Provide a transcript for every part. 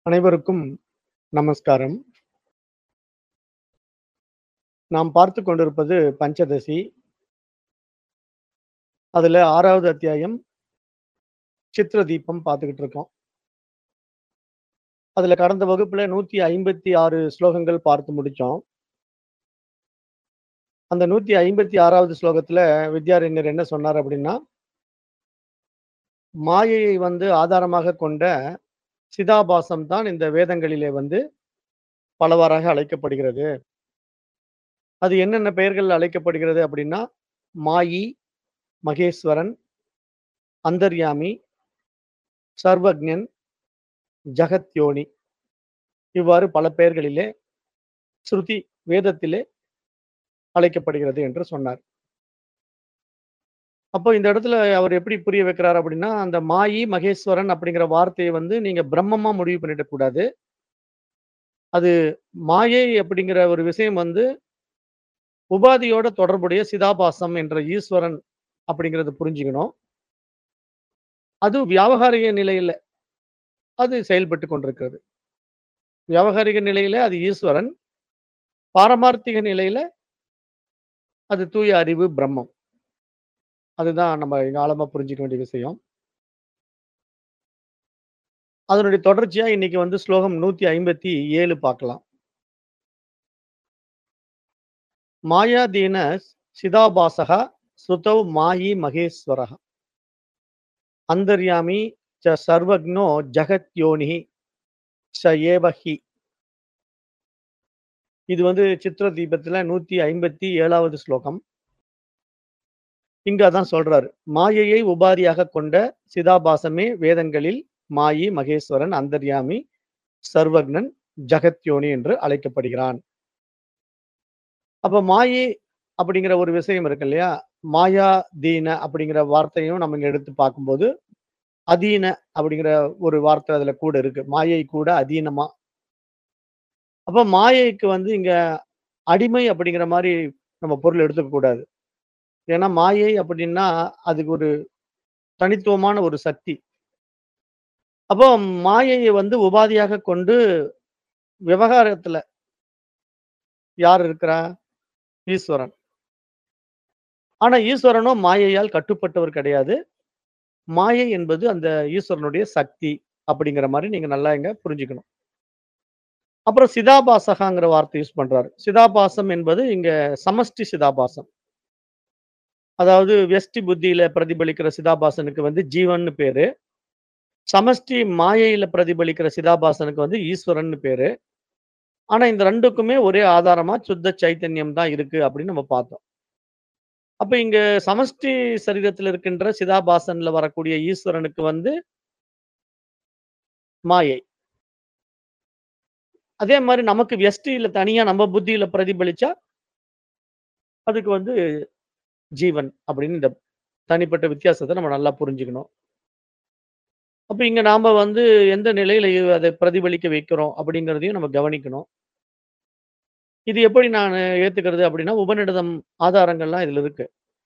அனைவருக்கும் நமஸ்காரம். நாம் பார்த்துக் கொண்டிருப்பது பஞ்சதசி. அதுல 6வது அத்தியாயம் சித்ர தீபம் பார்த்துக்கிட்டு இருக்கோம். அதுல கடந்த வகுப்புல 156 ஸ்லோகங்கள் பார்த்து முடிச்சோம். அந்த 156வது ஸ்லோகத்துல வித்யாரண்யர் என்ன சொன்னார் அப்படின்னா, மாயையை வந்து ஆதாரமாக கொண்ட சிதாபாசம் தான் இந்த வேதங்களிலே வந்து பலவாறாக அழைக்கப்படுகிறது. அது என்னென்ன பெயர்கள் அழைக்கப்படுகிறது அப்படின்னா, மாயி, மகேஸ்வரன், அந்தர்யாமி, சர்வக்ஞன், ஜகத்யோனி. இவ்வாறு பல பெயர்களிலே ஸ்ருதி வேதத்திலே அழைக்கப்படுகிறது என்று சொன்னார். அப்போ இந்த இடத்துல அவர் எப்படி புரிய வைக்கிறார் அப்படின்னா, அந்த மாயி, மகேஸ்வரன் அப்படிங்கிற வார்த்தைய வந்து நீங்க பிரம்மமா முடிவு பண்ணிடக் கூடாது. அது மாயை அப்படிங்கிற ஒரு விஷயம் வந்து உபாதியோட தொடர்புடைய சிதாபாசம் என்ற ஈஸ்வரன் அப்படிங்கிறத புரிஞ்சுக்கணும். அது வியாவகாரிக நிலையில அது செயல்பட்டுக் கொண்டிருக்கிறது. வியாவகாரிக நிலையில அது ஈஸ்வரன். பாரமார்த்திக நிலையில அது தூய அறிவு பிரம்மம். அதுதான் நம்ம இங்க ஆழமா புரிஞ்சுக்க வேண்டிய விஷயம். அதனுடைய தொடர்ச்சியா இன்னைக்கு வந்து ஸ்லோகம் 157 பார்க்கலாம். மாயாதீன சிதாபாசக ஸ்ருதௌ மாயி மகேஸ்வரः. அந்தர்யாமி ச சர்வக்ஞோ ஜகத்யோனிः ச ஏவ ஹி. இது வந்து சித்ர தீபத்துல 157வது ஸ்லோகம். இங்க அதான் சொல்றாரு. மாயையை உபாதியாக கொண்ட சிதாபாசமே வேதங்களில் மாயி, மகேஸ்வரன், அந்தர்யாமி, சர்வக்ஞன், ஜகத்யோனி என்று அழைக்கப்படுகிறான். அப்ப மாயை அப்படிங்கிற ஒரு விஷயம் இருக்கு இல்லையா? மாயா தீன அப்படிங்கிற வார்த்தையும் நம்ம இங்க எடுத்து பார்க்கும்போது, அதீன அப்படிங்கிற ஒரு வார்த்தை அதுல கூட இருக்கு. மாயை கூட அதீனமா. அப்ப மாயைக்கு வந்து இங்க அடிமை அப்படிங்கிற மாரி நம்ம பொருள் எடுத்துக்க கூடாது. ஏன்னா மாயை அப்படின்னா அதுக்கு ஒரு தனித்துவமான ஒரு சக்தி. அப்போ மாயையை வந்து உபாதியாக கொண்டு விவகாரத்துல யார் இருக்கிறா? ஈஸ்வரன். ஆனா ஈஸ்வரனும் மாயையால் கட்டுப்பட்டவர் கிடையாது. மாயை என்பது அந்த ஈஸ்வரனுடைய சக்தி அப்படிங்கிற மாரி நீங்க நல்லா இங்க புரிஞ்சுக்கணும். அப்புறம் சிதாபாசகாங்கிற வார்த்தை யூஸ் பண்றாரு. சிதாபாசம் என்பது இங்க சமஷ்டி சிதாபாசம். அதாவது வியஷ்டி புத்தியில பிரதிபலிக்கிற சிதாபாசனுக்கு வந்து ஜீவன்னு பேரு. சமஷ்டி மாயையில பிரதிபலிக்கிற சிதாபாசனுக்கு வந்து ஈஸ்வரன்னு பேரு. ஆனா இந்த 2க்குமே ஒரே ஆதாரமா சுத்த சைத்தன்யம் தான் இருக்கு அப்படின்னு நம்ம பார்த்தோம். அப்ப இங்க சமஷ்டி சரீரத்துல இருக்கின்ற சிதாபாசன்ல வரக்கூடிய ஈஸ்வரனுக்கு வந்து மாயை. அதே மாரி நமக்கு வியஷ்டியில தனியா நம்ம புத்தியில பிரதிபலிச்சா அதுக்கு வந்து ஜீவன் அப்படின்னு இந்த தனிப்பட்ட வித்தியாசத்த நம்ம நல்லா புரிஞ்சுக்கணும். அப்ப இங்க நாம வந்து எந்த நிலையில அத பிரதிபலிக்க வைக்கிறோம் அப்படிங்கிறதையும் நம்ம கவனிக்கணும். இது எப்படி நானு ஏத்துக்கிறது அப்படின்னா, உபநிடதம் ஆதாரங்கள்லாம் இதுல இருக்கு.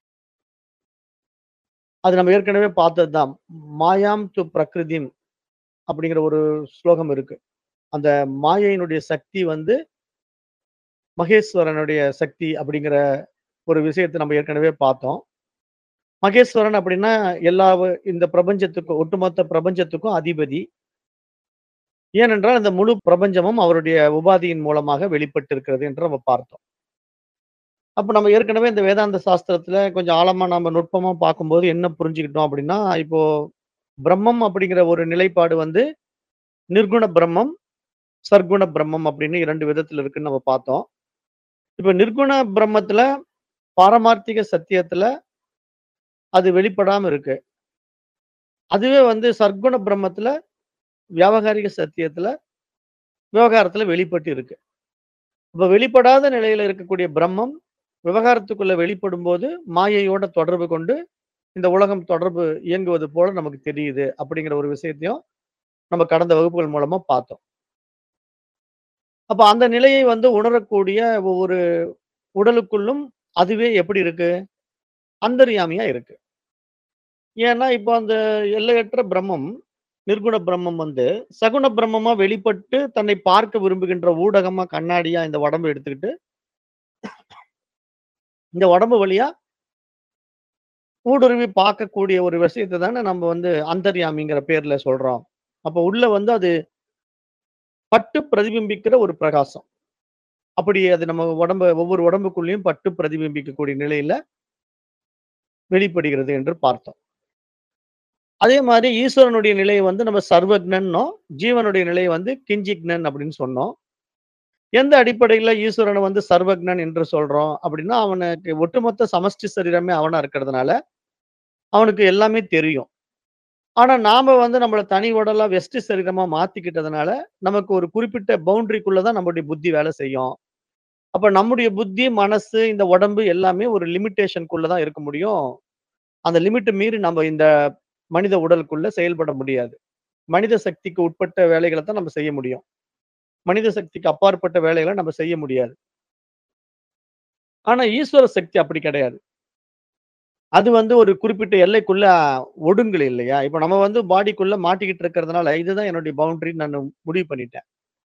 அது நம்ம ஏற்கனவே பார்த்தது தான். மாயாம் து பிரகிருதிம் அப்படிங்கிற ஒரு ஸ்லோகம் இருக்கு. அந்த மாயையினுடைய சக்தி வந்து மகேஸ்வரனுடைய சக்தி அப்படிங்கிற ஒரு விஷயத்த நம்ம ஏற்கனவே பார்த்தோம். மகேஸ்வரன் அப்படின்னா எல்லா வ இந்த பிரபஞ்சத்துக்கும் ஒட்டுமொத்த பிரபஞ்சத்துக்கும் அதிபதி. ஏனென்றால் இந்த முழு பிரபஞ்சமும் அவருடைய உபாதியின் மூலமாக வெளிப்பட்டிருக்கிறது என்று நம்ம பார்த்தோம். அப்ப நம்ம ஏற்கனவே இந்த வேதாந்த சாஸ்திரத்துல கொஞ்சம் ஆழமா நம்ம நுட்பமா பார்க்கும்போது என்ன புரிஞ்சுக்கிட்டோம் அப்படின்னா, இப்போ பிரம்மம் அப்படிங்கிற ஒரு நிலைப்பாடு வந்து நிர்குண பிரம்மம், சர்க்குண பிரம்மம் அப்படின்னு 2 விதத்துல இருக்குன்னு நம்ம பார்த்தோம். இப்ப நிர்குண பிரம்மத்துல பாரமார்த்திக சத்தியத்துல அது வெளிப்படாம இருக்கு. அதுவே வந்து சர்க்குண பிரம்மத்துல வியாவகாரிக சத்தியத்துல விவகாரத்துல வெளிப்பட்டு இருக்கு. அப்ப வெளிப்படாத நிலையில இருக்கக்கூடிய பிரம்மம் விவகாரத்துக்குள்ள வெளிப்படும்போது மாயையோட தொடர்பு கொண்டு இந்த உலகம் தொடர்பு இயங்குவது போல நமக்கு தெரியுது அப்படிங்கிற ஒரு விஷயத்தையும் நம்ம கடந்த வகுப்புகள் மூலமா பார்த்தோம். அப்ப அந்த நிலையை வந்து உணரக்கூடிய ஒவ்வொரு உடலுக்குள்ளும் அதுவே எப்படி இருக்கு? அந்தர்யாமியா இருக்கு. ஏன்னா, இப்போ அந்த எல்லையற்ற பிரம்மம் நிர்குண பிரம்மம் வந்து சகுண பிரம்மமா வெளிப்பட்டு தன்னை பார்க்க விரும்புகின்ற ஊடகமா கண்ணாடியா இந்த உடம்பு எடுத்துக்கிட்டு இந்த உடம்பு வழியா ஊடுருவி பார்க்கக்கூடிய ஒரு விஷயத்தை தானே நம்ம வந்து அந்தர்யாமிங்கிற பேர்ல சொல்றோம் அப்ப உள்ள வந்து அது பட்டு பிரதிபிம்பிக்கிற ஒரு பிரகாசம் அப்படி அது நம்ம உடம்பு ஒவ்வொரு உடம்புக்குள்ளேயும் பட்டு பிரதிபிம்பிக்கக்கூடிய நிலையில வெளிப்படுகிறது என்று பார்த்தோம் அதே மாதிரி ஈஸ்வரனுடைய நிலையை வந்து நம்ம சர்வக்னன்னோ ஜீவனுடைய நிலையை வந்து கிஞ்சிக்னன் அப்படின்னு சொன்னோம் எந்த அடிப்படையில ஈஸ்வரனை வந்து சர்வக்னன் என்று சொல்றோம் அப்படின்னா அவனுக்கு ஒட்டுமொத்த சமஷ்டி சரீரமே அவனா இருக்கிறதுனால அவனுக்கு எல்லாமே தெரியும் ஆனா நாம வந்து நம்மள தனி உடலா வெஸ்ட் சரீரமா மாத்திக்கிட்டதுனால நமக்கு ஒரு குறிப்பிட்ட பவுண்டரிக்குள்ளதான் நம்மளுடைய புத்தி வேலை செய்யும் அப்ப நம்முடைய புத்தி மனசு இந்த உடம்பு எல்லாமே ஒரு லிமிட்டேஷனுக்குள்ளதான் இருக்க முடியும் அந்த லிமிட் மீறி நம்ம இந்த மனித உடலுக்குள்ள செயல்பட முடியாது மனித சக்திக்கு உட்பட்ட வேலைகளை தான் நம்ம செய்ய முடியும் மனித சக்திக்கு அப்பாற்பட்ட வேலைகளை நம்ம செய்ய முடியாது ஆனா ஈஸ்வர சக்தி அப்படி கிடையாது அது வந்து ஒரு குறிப்பிட்ட எல்லைக்குள்ள ஒடுங்கல் இல்லையா இப்ப நம்ம வந்து பாடிக்குள்ள மாட்டிக்கிட்டு இருக்கிறதுனால இதுதான் என்னுடைய பவுண்டரி நான் முடிவு பண்ணிட்டேன்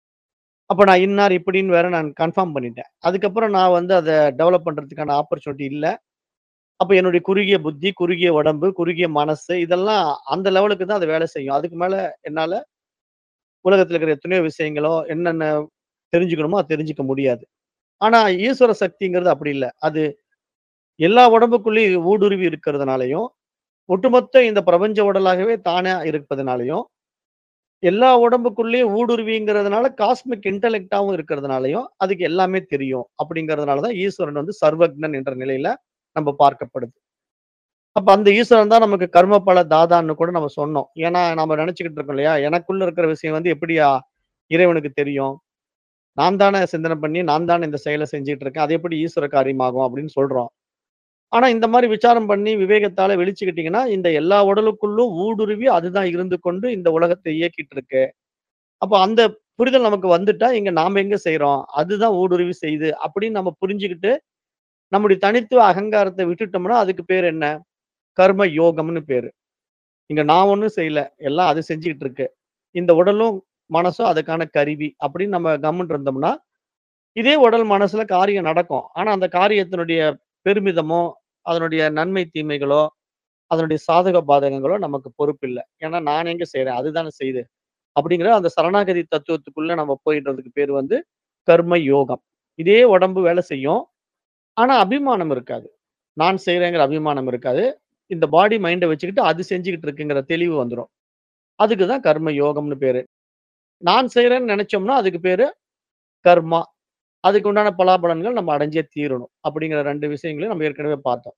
அப்ப நான் இன்னார் இப்படின்னு வேற நான் கன்ஃபார்ம் பண்ணிட்டேன் அதுக்கப்புறம் நான் வந்து அதை டெவலப் பண்றதுக்கான ஆப்பர்ச்சுனிட்டி இல்லை அப்ப என்னுடைய குறுகிய புத்தி குறுகிய உடம்பு குறுகிய மனசு இதெல்லாம் அந்த லெவலுக்கு தான் அது வேலை செய்யும் அதுக்கு மேல என்னால உலகத்துல இருக்கிற எத்தனையோ விஷயங்களோ என்னென்ன தெரிஞ்சுக்கணுமோ அது தெரிஞ்சுக்க முடியாது ஆனா ஈஸ்வர சக்திங்கிறது அப்படி இல்லை அது எல்லா உடம்புக்குள்ளேயும் ஊடுருவி இருக்கிறதுனாலையும் ஒட்டுமொத்த இந்த பிரபஞ்ச உடலாகவே தானே இருப்பதனாலையும் எல்லா உடம்புக்குள்ளேயும் ஊடுருவிங்கிறதுனால காஸ்மிக் இன்டலெக்டாவும் இருக்கிறதுனாலையும் அதுக்கு எல்லாமே தெரியும் அப்படிங்கிறதுனாலதான் ஈஸ்வரன் வந்து சர்வக்னன் என்ற நிலையில நம்ம பார்க்கப்படுது அப்ப அந்த ஈஸ்வரன் தான் நமக்கு கர்ம பல தாதான்னு கூட நம்ம சொன்னோம் ஏன்னா நம்ம நினைச்சுக்கிட்டு இருக்கோம் இல்லையா எனக்குள்ள இருக்கிற விஷயம் வந்து எப்படியா இறைவனுக்கு தெரியும் நான் தானே சிந்தனை பண்ணி நான் தானே இந்த செயலை செஞ்சுட்டு இருக்கேன் அது எப்படி ஈஸ்வர காரியமாகும் அப்படின்னு சொல்றோம் ஆனா இந்த மாதிரி விசாரம் பண்ணி விவேகத்தால வெளிச்சுக்கிட்டீங்கன்னா இந்த எல்லா உடலுக்குள்ளும் ஊடுருவி அதுதான் இருந்து கொண்டு இந்த உலகத்தை இயக்கிட்டு இருக்கு அப்போ அந்த புரிதல் நமக்கு வந்துட்டா இங்க நாம எங்க செய்றோம் அதுதான் ஊடுருவி செய்யுது அப்படின்னு நம்ம புரிஞ்சுக்கிட்டு நம்முடைய தனித்துவ அகங்காரத்தை விட்டுட்டோம்னா அதுக்கு பேர் என்ன கர்ம யோகம்னு பேரு இங்க நான் ஒண்ணும் செய்யல எல்லாம் அது செஞ்சுக்கிட்டு இருக்கு இந்த உடலும் மனசும் அதுக்கான கருவி அப்படின்னு நம்ம கம்முன்னு இருந்தோம்னா இதே உடல் மனசுல காரியம் நடக்கும் ஆனா அந்த காரியத்தினுடைய பெருமிதமோ அதனுடைய நன்மை தீமைகளோ அதனுடைய சாதக பாதகங்களோ நமக்கு பொறுப்பு இல்லை ஏன்னா நான் எங்க செய்றேன் அதுதானே செய்யுது அப்படிங்கிற அந்த சரணாகதி தத்துவத்துக்குள்ள நம்ம போயிடுறதுக்கு பேர் வந்து கர்ம யோகம் இதே உடம்பு வேலை செய்யும் ஆனா அபிமானம் இருக்காது நான் செய்றேங்கிற அபிமானம் இருக்காது இந்த பாடி மைண்டை வச்சுக்கிட்டு அது செஞ்சுக்கிட்டு இருக்குங்கிற தெளிவு வந்துடும் அதுக்கு தான் கர்ம யோகம்னு பேரு நான் செய்றேன்னு நினைச்சோம்னா அதுக்கு பேரு கர்மா அதுக்கு உண்டான பலாபலன்கள் நம்ம அடைஞ்சே தீரணும் அப்படிங்கிற ரெண்டு விஷயங்களையும் நம்ம ஏற்கனவே பார்த்தோம்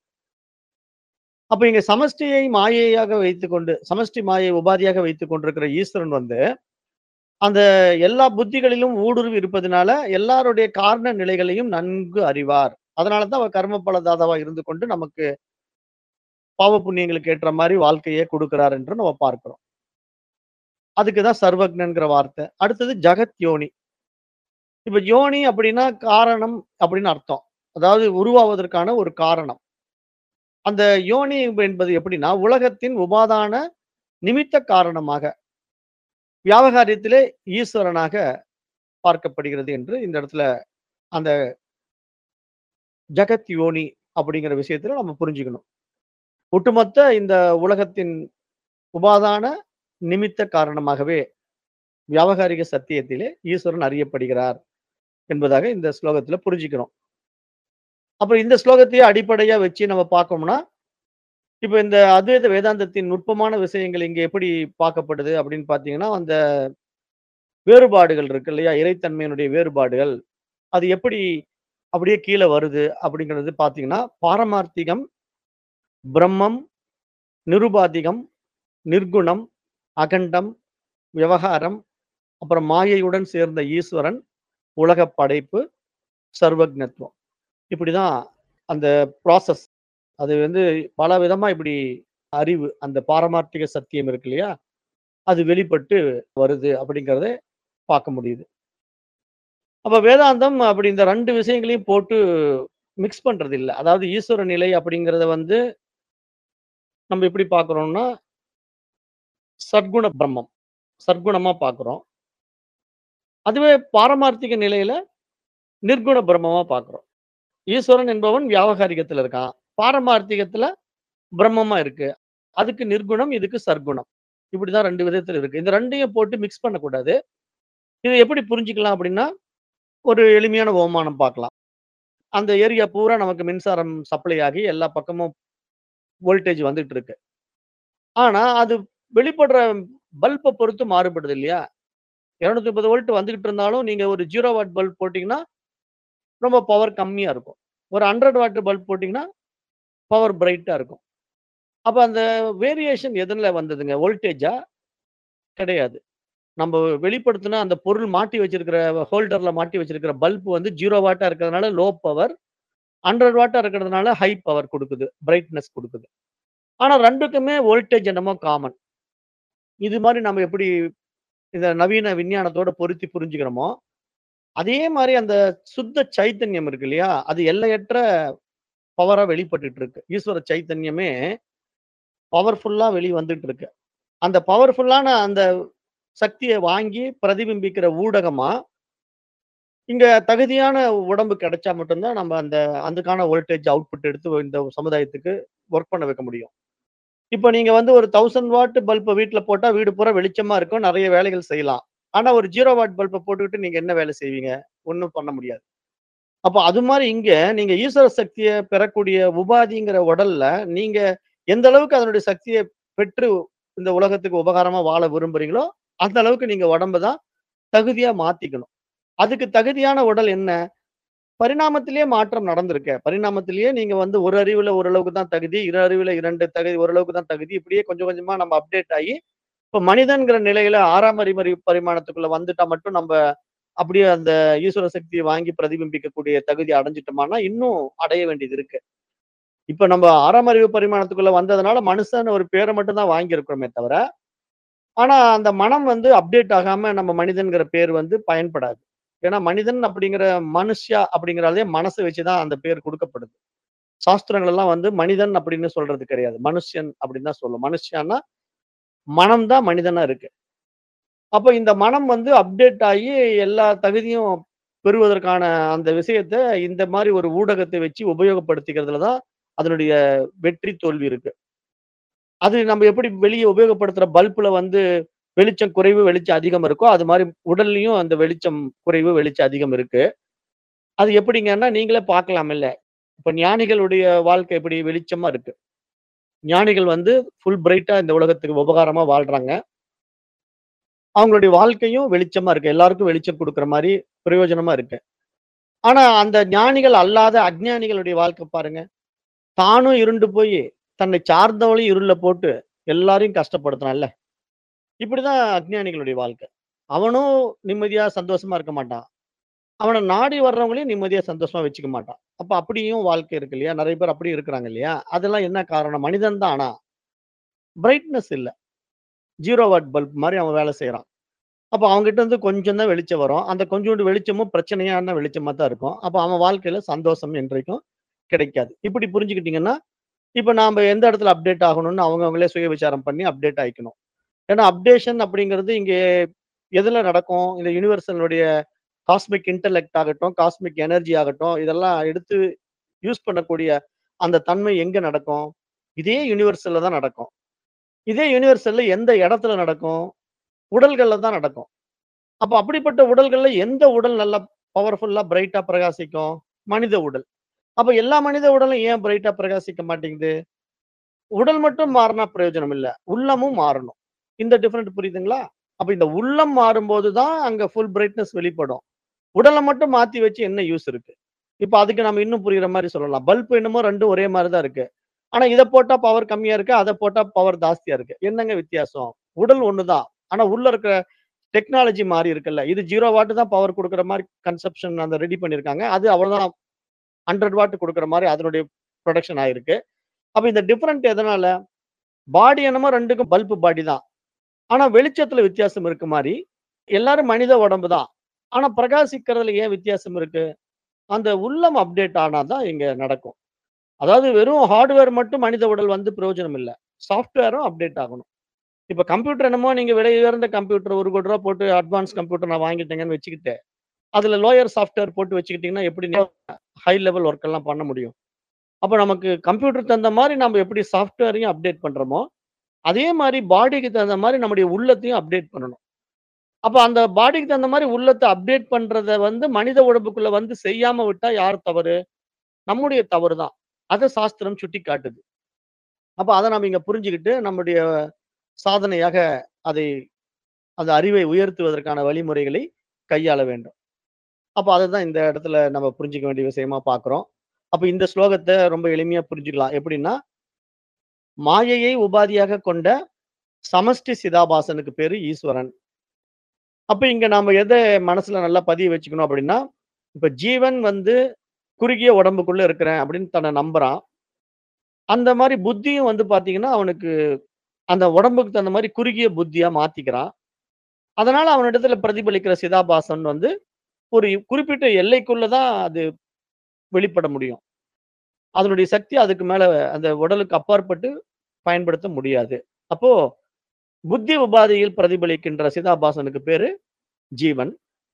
அப்ப இங்க சமஷ்டியை மாயையாக வைத்துக்கொண்டு சமஷ்டி மாயை உபாதியாக வைத்துக் கொண்டிருக்கிற ஈஸ்வரன் வந்து அந்த எல்லா புத்திகளிலும் ஊடுருவி இருப்பதனால எல்லாருடைய காரண நிலைகளையும் நன்கு அறிவார் அதனாலதான் அவர் கர்ம பலதாதாவா இருந்து கொண்டு நமக்கு பாவ புண்ணியங்களுக்கு ஏற்ற மாதிரி வாழ்க்கையை கொடுக்கிறார் என்று நம்ம பார்க்கிறோம் அதுக்குதான் சர்வக்னன்கிற வார்த்தை அடுத்தது ஜெகத் யோனி இப்ப யோனி அப்படின்னா காரணம் அப்படின்னு அர்த்தம் அதாவது உருவாவதற்கான ஒரு காரணம் அந்த யோனி என்பது எப்படின்னா உலகத்தின் உபாதான நிமித்த காரணமாக வியாபகாரியத்திலே ஈஸ்வரனாக பார்க்கப்படுகிறது என்று இந்த இடத்துல அந்த ஜகத் யோனி அப்படிங்கிற விஷயத்துல நம்ம புரிஞ்சுக்கணும் ஒட்டுமொத்த இந்த உலகத்தின் உபாதான நிமித்த காரணமாகவே வியாபகாரிக சத்தியத்திலே ஈஸ்வரன் அறியப்படுகிறார் என்பதாக இந்த ஸ்லோகத்துல புரிஞ்சுக்கிறோம் அப்புறம் இந்த ஸ்லோகத்தையே அடிப்படையா வச்சு நம்ம பார்க்கோம்னா இப்ப இந்த அத்வைத வேதாந்தத்தின் நுட்பமான விஷயங்கள் இங்க எப்படி பார்க்கப்படுது அப்படின்னு பாத்தீங்கன்னா அந்த வேறுபாடுகள் இருக்கு இல்லையா இறைத்தன்மையினுடைய வேறுபாடுகள் அது எப்படி அப்படியே கீழே வருது அப்படிங்கிறது பாத்தீங்கன்னா பாரமார்த்திகம் பிரம்மம் நிருபாதிகம் நிர்குணம் அகண்டம் விவகாரம் அப்புறம் மாயையுடன் சேர்ந்த ஈஸ்வரன் உலக படைப்பு சர்வக்னத்துவம் இப்படிதான் அந்த ப்ராசஸ் அது வந்து பல விதமா இப்படி அறிவு அந்த பாரமார்த்திக சத்தியம் இருக்கு இல்லையா அது வெளிப்பட்டு வருது அப்படிங்கிறத பார்க்க முடியுது அப்ப வேதாந்தம் அப்படி இந்த ரெண்டு விஷயங்களையும் போட்டு மிக்ஸ் பண்றது இல்லை அதாவது ஈஸ்வர நிலை அப்படிங்கிறத வந்து நம்ம எப்படி பார்க்குறோம்னா சத்குண பிரம்மம். சற்குணமா பார்க்குறோம். அதுவே பாரமார்த்திக நிலையில நிர்குண பிரம்மமா பார்க்குறோம். ஈஸ்வரன் என்பவன் வியாவகாரிகத்துல இருக்கான். பாரமார்த்திகத்துல பிரம்மமா இருக்கு. அதுக்கு நிர்குணம், இதுக்கு சற்குணம். இப்படிதான் 2 விதத்துல இருக்கு. இந்த 2யும் போட்டு மிக்ஸ் பண்ணக்கூடாது. இத எப்படி புரிஞ்சுக்கலாம் அப்படின்னா, ஒரு எளிமையான உவமானம் பார்க்கலாம். அந்த ஏரியா பூரா நமக்கு மின்சாரம் சப்ளை ஆகி எல்லா பக்கமும் வோல்டேஜ் வந்துட்டு இருக்கு. ஆனா, அது வெளிப்படுற பல்ப பொறுத்து மாறுபடுது இல்லையா? 230 வோல்ட் வந்துகிட்டு இருந்தாலும், நீங்க ஒரு 0 வாட் பல்ப் போட்டீங்கன்னா, ரொம்ப பவர் கம்மியா இருக்கும். ஒரு 100 வாட் பல்ப் போட்டீங்கன்னா, பவர் பிரைட்டா இருக்கும். அப்ப அந்த வேரியேஷன் எதுல வந்ததுங்க? வோல்டேஜா? கிடையாது. நம்ப வெளிப்படுத்தின அந்த பொருள் மாட்டி வச்சிருக்கிற ஹோல்டர்ல மாட்டி வச்சிருக்கிற பல்ப் வந்து 0 வாட்டா இருக்கிறதுனால லோ பவர். 100 வாட்டா இருக்கிறதுனால ஹை பவர் குடுக்குது. பிரைட்னஸ் குடுக்குது. ஆனா 2க்குமே வோல்டேஜ் என்னமோ காமன். இது மாரி நம்ம எப்படி இந்த நவீன விஞ்ஞானத்தோட பொருத்தி புரிஞ்சுக்கிறோமோ, அதே மாரி அந்த சுத்த சைத்தன்யம் இருக்கு இல்லையா? அது எல்லையற்ற பவரா வெளிப்பட்டுட்டு இருக்கு. ஈஸ்வர சைத்தன்யமே பவர்ஃபுல்லா வெளிய வந்துட்டு இருக்கு. அந்த பவர்ஃபுல்லான அந்த சக்திய வாங்கி பிரதிபிம்பிக்கிற ஊடகமா இங்க தகுதியான உடம்பு கிடைச்சா மட்டும் தான் நம்ம அந்த அதுக்கான வோல்டேஜ் அவுட்புட் எடுத்து இந்த சமுதாயத்துக்கு வொர்க் பண்ண வைக்க முடியும். இப்ப நீங்க வந்து ஒரு 1000 வாட் பல்ப வீட்ல போட்டா வீடு பூரா வெளிச்சமா இருக்கும். நெறைய வேலைகள் செய்யலாம். ஆனா ஒரு 0 வாட் பல்ப போட்டுக்கிட்டு நீங்க என்ன வேலை செய்வீங்க? ஒண்ணும் பண்ண முடியாது. அப்ப அது மாரி இங்க நீங்க ஈஸ்வர சக்திய பெறக்கூடிய உபாதிங்கிற உடல்ல, நீங்க எந்த அளவுக்கு அதனுடைய சக்திய பெற்று இந்த உலகத்துக்கு உபகாரமா வாழ விரும்புறீங்களோ, அந்த அளவுக்கு நீங்க உடம்ப தான் தகுதியா மாத்திக்கணும். அதுக்கு தகுதியான உடல் என்ன? பரிணாமத்திலேயே மாற்றம் நடந்திருக்கே. பரிணாமத்திலேயே நீங்க வந்து ஒரு அறிவுல ஓரளவுக்கு தான் தகுதி, இரு அறிவுல 2 தகுதி ஓரளவுக்கு தான் தகுதி. இப்படியே கொஞ்சம் கொஞ்சமா நம்ம அப்டேட் ஆயி, இப்ப மனிதன்கிற நிலையில 6ஆம் அறிமறி பரிமாணத்துக்குள்ள வந்துட்டா மட்டும் நம்ப அப்படியே அந்த ஈஸ்வர சக்திய வாங்கி பிரதிபிம்பிக்கக்கூடிய தகுதி அடைஞ்சுட்டோமான்னா, இன்னும் அடைய வேண்டியது இருக்கு. இப்ப நம்ம 6ஆம் அறிவு பரிமாணத்துக்குள்ள வந்ததுனால மனுஷன்னு ஒரு பேர மட்டும் தான் வாங்கியிருக்கிறோமே தவிர, ஆனா அந்த மனம் வந்து அப்டேட் ஆகாம நம்ம மனிதன்கிற பேர் வந்து பயன்படாது. ஏன்னா மனிதன் அப்படிங்கிற மனுஷ்யா அப்படிங்கிறதே மனச வச்சு தான் அந்த பேர் குடுக்கப்படுது. சாஸ்திரங்கள் எல்லாம் வந்து மனிதன் அப்படின்னு சொல்றது கிடையாது. மனுஷ்யன் அப்படின்னு தான் சொல்லும். மனுஷ்யான்னா, மனம் தான் மனிதனா இருக்கு. அப்ப இந்த மனம் வந்து அப்டேட் ஆயி எல்லா தகுதியும் பெறுவதற்கான அந்த விஷயத்த இந்த மாரி ஒரு ஊடகத்தை வச்சு உபயோகப்படுத்திக்கிறதுல தான் அதனுடைய வெற்றி, தோல்வி இருக்கு. அது நம்ம எப்படி வெளிய உபயோகப்படுத்துற பல்ப்ல வந்து வெளிச்சம் குறைவு, வெளிச்சம் அதிகம் இருக்கோ, அது மாரி உடல்லயும் அந்த வெளிச்சம் குறைவு, வெளிச்சம் அதிகம் இருக்கு. அது எப்படிங்கன்னா, நீங்களே பார்க்கலாமில்ல. இப்ப ஞானிகளுடைய வாழ்க்கை எப்படி வெளிச்சமா இருக்கு. ஞானிகள் வந்து ஃபுல் பிரைட்டா இந்த உலகத்துக்கு உபகாரமா வாழ்றாங்க. அவங்களுடைய வாழ்க்கையும் வெளிச்சமா இருக்கு. எல்லாருக்கும் வெளிச்சம் குடுக்குற மாரி பிரயோஜனமா இருக்கு. ஆனா அந்த ஞானிகள் அல்லாத அஞ்ஞானிகளுடைய வாழ்க்கை பாருங்க. தானும் இருண்டு போயி, தன்னை சார்ந்தவளையும் இருள்ல போட்டு எல்லாரையும் கஷ்டப்படுத்துறான்ல. இப்படிதான் அஞ்ஞானிகளுடைய வாழ்க்கை. அவனும் நிம்மதியா, சந்தோஷமா இருக்க மாட்டான். அவன நாடி வர்றவங்களையும் நிம்மதியா, சந்தோஷமா வச்சுக்க மாட்டான். அப்ப அப்படியும் வாழ்க்கை இருக்கு இல்லையா? நெறைய பேர் அப்படியும் இருக்கிறாங்க இல்லையா? அதெல்லாம் என்ன காரணம்? மனிதன் தான் ஆனா. பிரைட்னஸ் இல்ல. 0 வாட் பல்ப் மாரி அவன் வேலை செய்றான். அப்ப அவன்கிட்ட இருந்து கொஞ்சம் தான் வெளிச்சம் வரும். அந்த கொஞ்சூண்டு வெளிச்சமும் பிரச்சனையான வெளிச்சமா தான் இருக்கும். அப்ப அவன் வாழ்க்கையில சந்தோஷம் என்றைக்கும் கிடைக்காது. இப்படி புரிஞ்சுக்கிட்டீங்கன்னா, இப்ப நாம எந்த இடத்துல அப்டேட் ஆகணும்னு அவங்க அவங்களே சுய விசாரம் பண்ணி அப்டேட் ஆயிக்கணும். ஏன்னா அப்டேஷன் அப்படிங்கிறது இங்கே எதுல நடக்கும்? இந்த யுனிவர்சலுடைய காஸ்மிக் இன்டெலெக்ட் ஆகட்டும், காஸ்மிக் எனர்ஜி ஆகட்டும், இதெல்லாம் எடுத்து யூஸ் பண்ணக்கூடிய அந்த தன்மை எங்க நடக்கும்? இதே யுனிவர்சல்ல தான் நடக்கும். இதே யுனிவர்சல்ல எந்த இடத்துல நடக்கும்? உடல்கள்ல தான் நடக்கும். அப்ப அப்படிப்பட்ட உடல்கள்ல எந்த உடல் நல்லா பவர்ஃபுல்லா பிரைட்டா பிரகாசிக்கும்? மனித உடல். அப்ப எல்லா மனித உடலும் ஏன் பிரைட்டா பிரகாசிக்க மாட்டேங்குது? உடல் மட்டும் மாறுனா பிரயோஜனம் இல்ல. உள்ளமும் மாறணும். இந்த டிஃபரெண்ட் புரியுதுங்களா? அப்ப இந்த உள்ளம் மாறும்போது தான் அங்க ஃபுல் பிரைட்னஸ் வெளிப்படும். உடல மட்டும் மாத்தி வச்சு என்ன யூஸ் இருக்கு? இப்ப அதுக்கு நம்ம இன்னும் புரியிற மாரி சொல்லலாம். பல்ப் என்னமோ 2ம் ஒரே மாரி தான் இருக்கு. ஆனா இத போட்டா பவர் கம்மியா இருக்கு. அத போட்டா பவர் ஜாஸ்தியா இருக்கு. என்னங்க வித்தியாசம்? உடல் ஒண்ணு தான். ஆனா உள்ள இருக்கிற டெக்னாலஜி மாறி இருக்குல்ல. இது 0 வாட் தான் பவர் குடுக்குற மாரி கன்செப்ஷன் அந்த ரெடி பண்ணியிருக்காங்க. அது அவ்வளவுதான் 100 வாட் குடுக்குற மாரி அதனுடைய புரொடக்ஷன் ஆயிருக்கு. அப்ப இந்த டிஃபரெண்ட் எதனால? பாடி என்னமோ 2க்கும் பல்ப் பாடி தான். ஆனா வெளிச்சத்துல வித்தியாசம் இருக்கு மாரி, எல்லாரும் மனித உடம்பு தான். ஆனா பிரகாசிக்கிறதுல ஏன் வித்தியாசம் இருக்கு? அந்த உள்ளம் அப்டேட் ஆனா தான் இங்க நடக்கும். அதாவது வெறும் ஹார்ட்வேர் மட்டும் மனித உடல் வந்து பிரயோஜனம் இல்ல. சாஃப்ட்வேரும் அப்டேட் ஆகணும். இப்ப கம்ப்யூட்டர் என்னமோ நீங்க விலை உயர்ந்த கம்ப்யூட்டர் ரூ. 1,00,00,000 போட்டு அட்வான்ஸ் கம்ப்யூட்டர் நான் வாங்கிட்டேங்கன்னு வச்சுக்கிட்டு, அதுல லோயர் சாஃப்ட்வேர் போட்டு வச்சுக்கிட்டீங்கன்னா, எப்படி நீங்க ஹை லெவல் ஒர்க் எல்லாம் பண்ண முடியும்? அப்ப நமக்கு கம்ப்யூட்டர் தகுந்த மாரி நம்ம எப்படி சாஃப்ட்வேரையும் அப்டேட் பண்றோமோ, அதே மாரி பாடிக்கு தகுந்த மாரி நம்முடைய உள்ளத்தையும் அப்டேட் பண்ணணும். அப்ப அந்த பாடிக்கு தகுந்த மாரி உள்ளத்த அப்டேட் பண்றத வந்து மனித உடம்புக்குள்ள வந்து செய்யாம விட்டா யார் தவறு? நம்முடைய தவறு தான். அத சாஸ்திரம் சுட்டிக்காட்டுது. அப்ப அத நாம இங்க புரிஞ்சுகிட்டு, நம்முடைய சாதனையாக அதை அந்த அறிவை உயர்த்துவதற்கான வழிமுறைகளை கையாள வேண்டும். அப்ப அததான் இந்த இடத்துல நம்ம புரிஞ்சுக்க வேண்டிய விஷயமா பார்க்கிறோம். அப்ப இந்த ஸ்லோகத்த ரொம்ப எளிமையா புரிஞ்சுக்கலாம். எப்படின்னா மாயையை உபாதியாக கொண்ட சமஷ்டி சிதாபாசனுக்கு பேரு ஈஸ்வரன். அப்ப இங்க நாம எத மனசுல நல்லா பதிய வச்சுக்கணும் அப்படின்னா, இப்ப ஜீவன் வந்து குறுகிய உடம்புக்குள்ள இருக்கிறேன் அப்படின்னு தன்னை நம்புறான். அந்த மாரி புத்தியும் வந்து பார்த்தீங்கன்னா, அவனுக்கு அந்த உடம்புக்கு தகுந்த மாரி குறுகிய புத்தியா மாத்திக்கிறான். அதனால அவனிடத்துல பிரதிபலிக்கிற சிதாபாசன் வந்து ஒரு குறிப்பிட்ட எல்லைக்குள்ள தான் அது வெளிப்பட முடியும். அதனுடைய சக்தி அதுக்கு மேல அந்த உடலுக்கு அப்பாற்பட்டு பயன்படுத்த முடியாது. அப்போ புத்தி உபாதியில் பிரதிபலிக்கின்ற சிதாபாசனுக்கு பேரு ஜீவன்.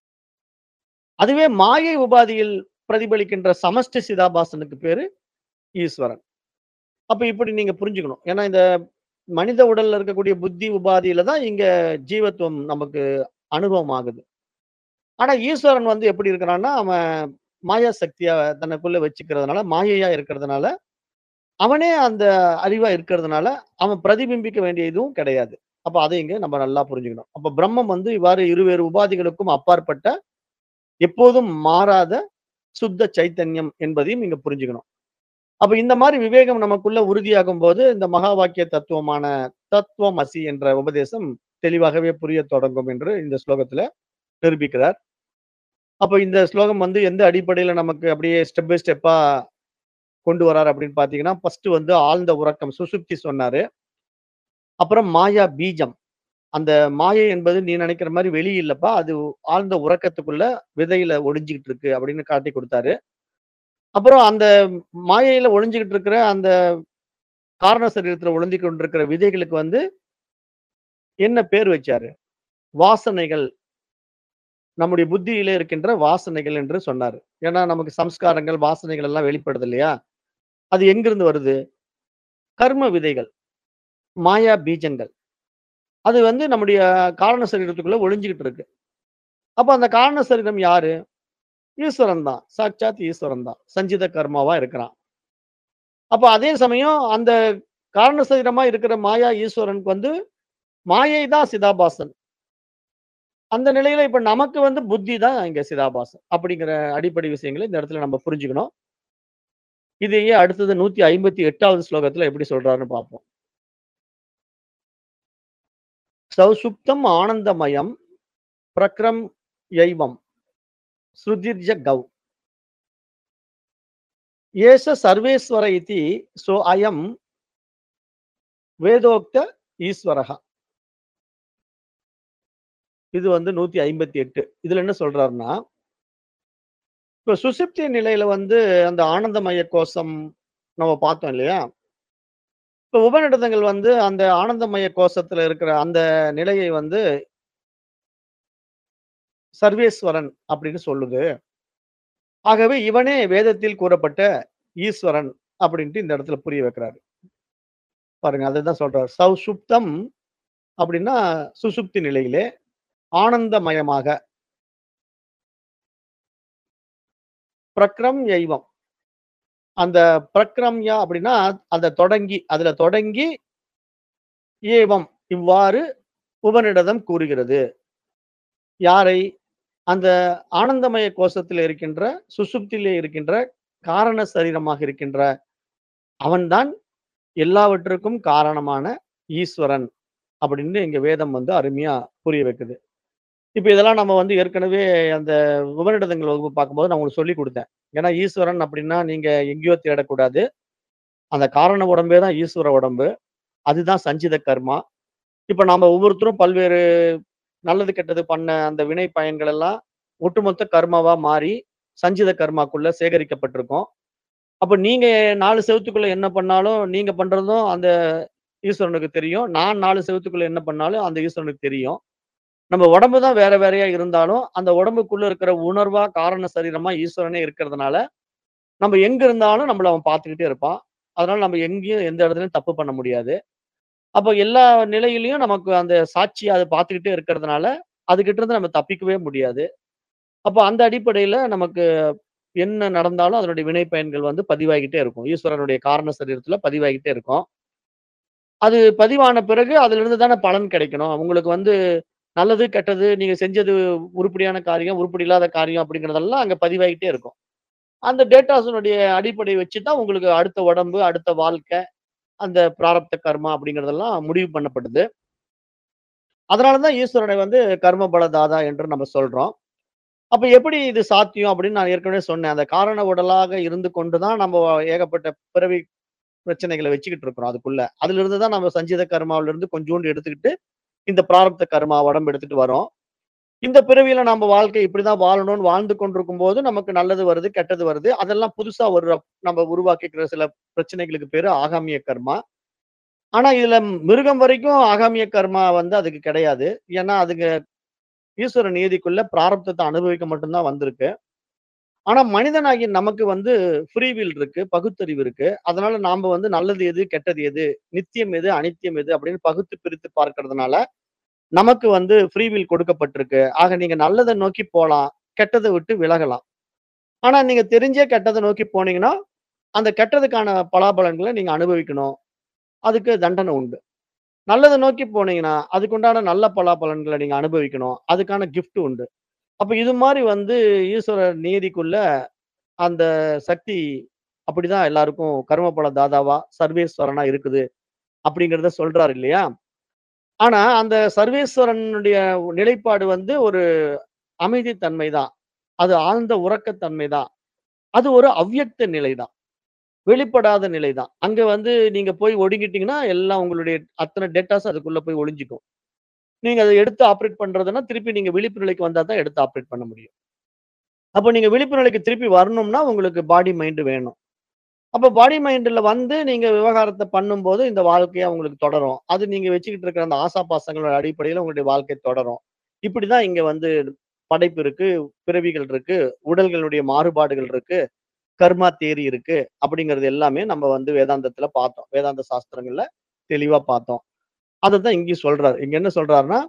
அதுவே மாயை உபாதியில் பிரதிபலிக்கின்ற சமஷ்டி சிதாபாசனுக்கு பேரு ஈஸ்வரன். அப்ப இப்படி நீங்க புரிஞ்சுக்கணும். ஏன்னா இந்த மனித உடல்ல இருக்கக்கூடிய புத்தி உபாதியில தான் இங்க ஜீவத்துவம் நமக்கு அனுபவம் ஆகுது. ஆனா ஈஸ்வரன் வந்து எப்படி இருக்கிறான்னா, அவன் மாயா சக்திய தனக்குள்ள வச்சுக்கிறதுனால, மாயையா இருக்கிறதுனால, அவனே அந்த அறிவா இருக்கிறதுனால, அவன் பிரதிபிம்பிக்க வேண்டிய இதுவும் கிடையாது. அப்ப அதை இங்க நம்ம நல்லா புரிஞ்சுக்கணும். அப்ப பிரம்மம் வந்து இவ்வாறு இருவேறு உபாதிகளுக்கும் அப்பாற்பட்ட, எப்போதும் மாறாத சுத்த சைத்தன்யம் என்பதையும் இங்க புரிஞ்சுக்கணும். அப்ப இந்த மாரி விவேகம் நமக்குள்ள உறுதியாகும்போது, இந்த மகா வாக்கிய தத்துவமான தத்துவமசி என்ற உபதேசம் தெளிவாகவே புரியத் தொடங்கும் என்று இந்த ஸ்லோகத்துல நிரூபிக்கிறார். அப்ப இந்த ஸ்லோகம் வந்து எந்த அடிப்படையில நமக்கு அப்படியே ஸ்டெப் பை ஸ்டெப்பா கொண்டு வரார் அப்படின்னு பார்த்தீங்கன்னா, ஃபர்ஸ்ட் வந்து ஆழ்ந்த உறக்கம் சுசுப்தி சொன்னாரு. அப்புறம் மாயா பீஜம். அந்த மாயை என்பது நீ நினைக்கிற மாரி வெளி இல்லப்பா. அது ஆழ்ந்த உறக்கத்துக்குள்ள விதையில ஒளிஞ்சுகிட்டு இருக்கு அப்படின்னு காட்டிக் குடுத்தாரு. அப்புறம் அந்த மாயையில ஒளிஞ்சுகிட்டு இருக்கிற அந்த காரண சரீரத்துல ஒளிஞ்சிக் கொண்டிருக்கிற விதைகளுக்கு வந்து என்ன பேர் வச்சாரு? வாசனைகள். நம்முடைய புத்தியிலே இருக்கின்ற வாசனைகள் என்று சொன்னாரு. ஏன்னா நமக்கு சம்ஸ்காரங்கள், வாசனைகள் எல்லாம் வெளிப்படுது இல்லையா? அது எங்கிருந்து வருது? கர்ம விதைகள். மாயா பீஜங்கள். அது வந்து நம்முடைய காரண சரீரத்துக்குள்ள ஒளிஞ்சுகிட்டு இருக்கு. அப்ப அந்த காரண சரீரம் யாரு? ஈஸ்வரன் தான். சாட்சாத் ஈஸ்வரன் தான். சஞ்சித கர்மாவா இருக்கிறான். அப்ப அதே சமயம் அந்த காரண சரீரமா இருக்கிற மாயா ஈஸ்வரனுக்கு வந்து மாயை தான் சிதாபாசன். அந்த நிலையில இப்ப நமக்கு வந்து புத்தி தான் இங்க சிதாபாசன். அப்படிங்கிற அடிப்படை விஷயங்கள இந்த இடத்துல நம்ம புரிஞ்சுக்கணும். இதையே அடுத்தது 158வது ஸ்லோகத்துல எப்படி சொல்றாருன்னு பார்ப்போம். சௌசுப்தம் ஆனந்தமயம் பிரக்ரம் யைவம் ஸ்ருதிர்ஜ கௌ. ஏஷ சர்வேஸ்வர இதி சோ அயம் வேதோக்த ஈஸ்வரஹ. இது வந்து 158. இதுல என்ன சொல்றாருன்னா இப்ப சுசுப்தி நிலையில வந்து அந்த ஆனந்தமய கோஷம் நம்ம பார்த்தோம் இல்லையா? இப்ப உபநிடதங்கள் வந்து அந்த ஆனந்தமய கோஷத்துல இருக்கிற அந்த நிலையை வந்து சர்வேஸ்வரன் அப்படின்னு சொல்லுது. ஆகவே இவனே வேதத்தில் கூறப்பட்ட ஈஸ்வரன் அப்படின்ட்டு இந்த இடத்துல புரிய வைக்கிறாரு. பாருங்க அதுதான் சொல்றாரு. சௌசுப்தம் அப்படின்னா சுசுப்தி நிலையிலே ஆனந்தமயமாக பிரக்ரம் யைவம். அந்த பிரக்ரம்யா அப்படின்னா அந்த தொடங்கி அதுல தொடங்கி ஏவம் இவ்வாறு உபநிடதம் கூறுகிறது. யாரை? அந்த ஆனந்தமய கோஷத்திலே இருக்கின்ற சுசுப்தியிலே இருக்கின்ற காரண சரீரமாக இருக்கின்ற அவன்தான் எல்லாவற்றுக்கும் காரணமான ஈஸ்வரன் அப்படின்னு இங்க வேதம் வந்து அருமையா புரிய வைக்குது. இப்ப இதெல்லாம் நம்ம வந்து ஏற்கனவே அந்த உபநிடதங்கள் வகுப்பு பார்க்கும்போது நான் உங்களுக்கு சொல்லிக் குடுத்தேன். ஏன்னா ஈஸ்வரன் அப்படின்னா நீங்க எங்கேயோ தேடக்கூடாது. அந்த காரண உடம்பே தான் ஈஸ்வர உடம்பு. அதுதான் சஞ்சித கர்மா. இப்ப நாம ஒவ்வொருத்தரும் பல்வேறு நல்லது, கெட்டது பண்ண அந்த வினை பயன்கள் எல்லாம் ஒட்டுமொத்த கர்மாவா மாறி சஞ்சித கர்மாக்குள்ள சேகரிக்கப்பட்டிருக்கும். அப்ப நீங்க 4 செவுத்துக்குள்ள என்ன பண்ணாலும், நீங்க பண்றதும் அந்த ஈஸ்வரனுக்கு தெரியும். நான் 4 செவுத்துக்குள்ள என்ன பண்ணாலும் அந்த ஈஸ்வரனுக்கு தெரியும். நம்ம உடம்பு தான் வேற வேறையா இருந்தாலும், அந்த உடம்புக்குள்ள இருக்கிற உணர்வா, காரண சரீரமா ஈஸ்வரனே இருக்கிறதுனால, நம்ம எங்க இருந்தாலும் நம்மள அவன் பார்த்துக்கிட்டே இருப்பான். அதனால நம்ம எங்கேயும் எந்த இடத்துலயும் தப்பு பண்ண முடியாது. அப்ப எல்லா நிலையிலயும் நமக்கு அந்த சாட்சியா அத பார்த்துக்கிட்டே இருக்கிறதுனால, அதுகிட்ட இருந்து நம்ம தப்பிக்கவே முடியாது. அப்ப அந்த அடிப்படையில நமக்கு என்ன நடந்தாலும் அதனுடைய வினை பயன்கள் வந்து பதிவாகிட்டே இருக்கும். ஈஸ்வரனுடைய காரண சரீரத்துல பதிவாகிட்டே இருக்கும். அது பதிவான பிறகு அதிலிருந்து தானே பலன் கிடைக்கணும். உங்களுக்கு வந்து நல்லது, கெட்டது, நீங்க செஞ்சது உருப்படியான காரியம், உருப்படி இல்லாத காரியம் அப்படிங்கிறதெல்லாம் அங்க பதிவாகிட்டே இருக்கும். அந்த டேட்டாஸினுடைய அடிப்படை வச்சு தான் உங்களுக்கு அடுத்த உடம்பு, அடுத்த வாழ்க்கை, அந்த பிராரப்த கர்மா அப்படிங்கிறதெல்லாம் முடிவு பண்ணப்படுது. அதனால தான் ஈஸ்வரனை வந்து கர்ம பல தாதா என்று நம்ம சொல்றோம். அப்ப எப்படி இது சாத்தியம் அப்படின்னு நான் ஏற்கனவே சொன்னேன். அந்த காரண உடலாக இருந்து கொண்டு தான் நம்ம ஏகப்பட்ட பிறவி பிரச்சனைகள வச்சுக்கிட்டு இருக்கிறோம் அதுக்குள்ள. அதிலிருந்து தான் நம்ம சஞ்சித கர்மாவிலிருந்து கொஞ்சூண்டு எடுத்துக்கிட்டு, இந்த பிராரப்த கர்மா உடம்பு எடுத்துட்டு வரோம். இந்த பிறவியில நம்ம வாழ்க்கை இப்படிதான் வாழணும்னு வாழ்ந்து கொண்டிருக்கும்போது, நமக்கு நல்லது வருது, கெட்டது வருது. அதெல்லாம் புதுசா ஒரு நம்ம உருவாக்கிக்கிற சில பிரச்சனைகளுக்கு பேரு ஆகாமிய கர்மா. ஆனா இதுல மிருகம் வரைக்கும் ஆகாமிய கர்மா வந்து அதுக்கு கிடையாது. ஏன்னா அதுங்க ஈஸ்வர நியதிக்குள்ள பிராரப்தத்த அனுபவிக்க மட்டும் தான் வந்திருக்கு. ஆனா மனிதனாகிய நமக்கு வந்து ஃப்ரீ வில் இருக்கு, பகுத்தறிவு இருக்கு. அதனால நாம வந்து நல்லது எது, கெட்டது எது, நித்தியம் எது, அனித்தியம் எது அப்படின்னு பகுத்து பிரித்து பார்க்கிறதுனால, நமக்கு வந்து ஃப்ரீ வில் கொடுக்கப்பட்டிருக்கு. ஆக நீங்க நல்லத நோக்கி போலாம், கெட்டத விட்டு விலகலாம். ஆனா நீங்க தெரிஞ்சே கெட்டத நோக்கி போனீங்கன்னா, அந்த கெட்டதுக்கான பலாபலன்கள நீங்க அனுபவிக்கணும். அதுக்கு தண்டனை உண்டு. நல்லத நோக்கி போனீங்கன்னா, அதுக்குண்டான நல்ல பலாபலன்கள நீங்க அனுபவிக்கணும். அதுக்கான கிஃப்ட் உண்டு. அப்ப இது மாரி வந்து ஈஸ்வர நியதிக்குள்ள அந்த சக்தி அப்படிதான் எல்லாருக்கும் கர்மபல தாதாவா, சர்வேஸ்வரனா இருக்குது. அப்படிங்கிறத சொல்றாரு இல்லையா? ஆனா அந்த சர்வேஸ்வரனுடைய நிலைப்பாடு வந்து ஒரு அமைதி தன்மை தான். அது ஆழ்ந்த உறக்கத்தன்மை தான். அது ஒரு அவ்யக்த நிலை தான். வெளிப்படாத நிலை தான். அங்க வந்து நீங்க போய் ஒடுங்கிட்டீங்கன்னா, எல்லாம் உங்களுடைய அத்தன டேட்டாஸும் அதுக்குள்ள போய் ஒளிஞ்சுக்கும். நீங்க அத எடுத்து ஆப்பரேட் பண்றதுன்னா, திருப்பி நீங்க விழிப்பு நிலைக்கு வந்தா தான் எடுத்து ஆப்பரேட் பண்ண முடியும். அப்ப நீங்க விழிப்பு நிலைக்கு திருப்பி வரணும்னா, உங்களுக்கு பாடி, மைண்ட் வேணும். அப்ப பாடி, மைண்ட்ல வந்து நீங்க விவகாரத்த பண்ணும்போது, இந்த வாழ்க்கையா உங்களுக்கு தொடரும். அது நீங்க வச்சுக்கிட்டு இருக்கிற அந்த ஆசாபாசங்களோட அடிப்படையில உங்களுடைய வாழ்க்கை தொடரும். இப்படிதான் இங்க வந்து படைப்பு இருக்கு, பிறவிகள் இருக்கு, உடல்களுடைய மாறுபாடுகள் இருக்கு, கர்மா தியரி இருக்கு. அப்படிங்கிறது எல்லாமே நம்ம வந்து வேதாந்தத்துல பார்த்தோம். வேதாந்த சாஸ்திரங்கள்ல தெளிவா பார்த்தோம். அதத்தான் இங்கேயும் சொல்றாரு. இங்க என்ன சொல்றாருன்னா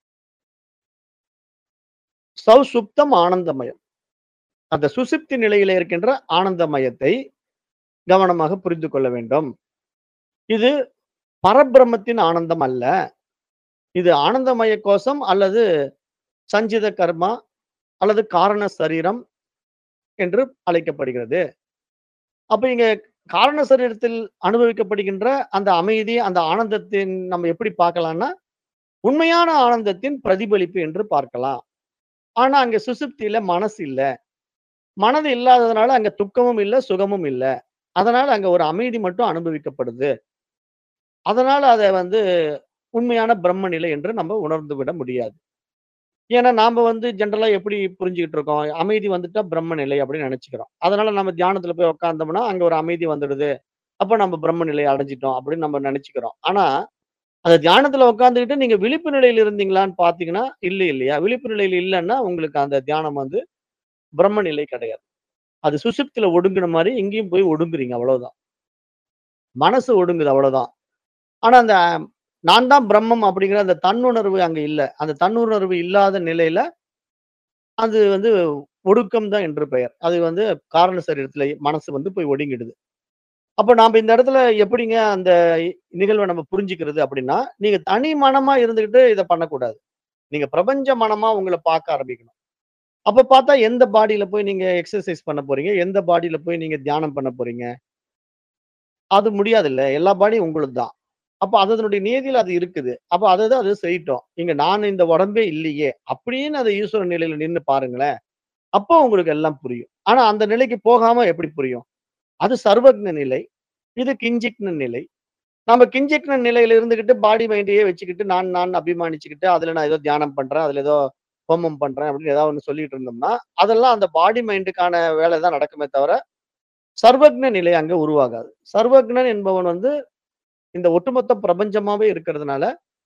சௌசுப்தம் ஆனந்தமயம். அந்த சுசுப்தி நிலையில இருக்கின்ற ஆனந்தமயத்தை கவனமாக புரிந்து கொள்ள வேண்டும். இது பரபிரம்மத்தின் ஆனந்தம் அல்ல. இது ஆனந்தமய கோஷம் அல்லது சஞ்சித கர்மா அல்லது காரண சரீரம் என்று அழைக்கப்படுகிறது. அப்ப இங்க காரண சரீரத்தில் அனுபவிக்கப்படுகின்ற அந்த அமைதி, அந்த ஆனந்தத்தின் நம்ம எப்படி பார்க்கலாம்னா, உண்மையான ஆனந்தத்தின் பிரதிபலிப்பு என்று பார்க்கலாம். ஆனா அங்க சுசுப்தியில மனசு இல்ல. மனது இல்லாததுனால அங்க துக்கமும் இல்ல, சுகமும் இல்ல. அதனால அங்க ஒரு அமைதி மட்டும் அனுபவிக்கப்படுது. அதனால அத வந்து உண்மையான பிரம்ம நிலை என்று நம்ம உணர்ந்து விட முடியாது. ஏன்னா நாம வந்து ஜெனரலா எப்படி புரிஞ்சுகிட்டு இருக்கோம்? அமைதி வந்துட்டா பிரம்ம நிலை அப்படின்னு நெனச்சுக்கிறோம். அதனால நம்ம தியானத்துல போய் உட்கார்ந்தோம்னா, அங்க ஒரு அமைதி வந்துடுது. அப்ப நம்ம பிரம்ம நிலைய அடைஞ்சுட்டோம் அப்படின்னு நம்ம நெனச்சுக்கிறோம். ஆனா, அந்த தியானத்துல உட்கார்ந்துகிட்டு நீங்க விழிப்பு நிலையில இருந்தீங்களான்னு பார்த்தீங்கன்னா, இல்ல இல்லையா? விழிப்பு நிலையில இல்லன்னா, உங்களுக்கு அந்த தியானம் வந்து பிரம்ம நிலை கிடையாது. அது சுசுப்தில ஒடுங்குன மாரி இங்கேயும் போய் ஒடுங்குறீங்க அவ்வளவுதான். மனசு ஒடுங்குது அவ்வளவுதான். ஆனா அந்த நான் தான் பிரம்மம் அப்படிங்கிற அந்த தன்னுணர்வு அங்க இல்ல. அந்த தன்னுணர்வு இல்லாத நிலையில அது வந்து ஒடுக்கம் தான் என்று பெயர். அது வந்து காரண சரீரத்தில மனசு வந்து போய் ஒடுங்கிடுது. அப்ப நாம இந்த இடத்துல எப்படிங்க அந்த நிகழ்வ நம்ம புரிஞ்சுக்கிறது அப்படின்னா, நீங்க தனி மனமா இருந்துகிட்டு இத பண்ணக்கூடாது. நீங்க பிரபஞ்ச மனமா உங்கள பார்க்க ஆரம்பிக்கணும். அப்ப பார்த்தா எந்த பாடியில போய் நீங்க எக்ஸர்சைஸ் பண்ண போறீங்க? எந்த பாடியில போய் நீங்க தியானம் பண்ண போறீங்க? அது முடியாதுல்ல. எல்லா பாடியும் உங்களுது தான். அப்ப அதனுடைய நியதியில அது இருக்குது. அப்ப அதத அது செய்யட்டும். இங்க நான் இந்த உடம்பே இல்லையே! அப்படின்னு அத ஈஸ்வர நிலையில நின்னு பாருங்களேன். அப்போ உங்களுக்கு எல்லாம் புரியும். ஆனா அந்த நிலைக்கு போகாம எப்படி புரியும்? அது சர்வக்ன நிலை. இது கிஞ்சிக்ன நிலை. நம்ம கிஞ்சிக்ன நிலையில இருந்துகிட்டு பாடி மைண்டையே வச்சுக்கிட்டு நான் நான் அபிமானிச்சுக்கிட்டு, அதுல நான் ஏதோ தியானம் பண்றேன். அதுல ஏதோ ஹோமம் பண்றேன் அப்படின்னு ஏதாவது ஒண்ணு சொல்லிட்டு இருந்தோம்னா, அதெல்லாம் அந்த பாடி மைண்டுக்கான வேலை தான் நடக்குமே தவிர, சர்வக்ன நிலை அங்க உருவாகாது. சர்வக்னன் என்பவன் வந்து இந்த ஒட்டுமொத்த பிரபஞ்சமாவே இருக்கிறதுனால,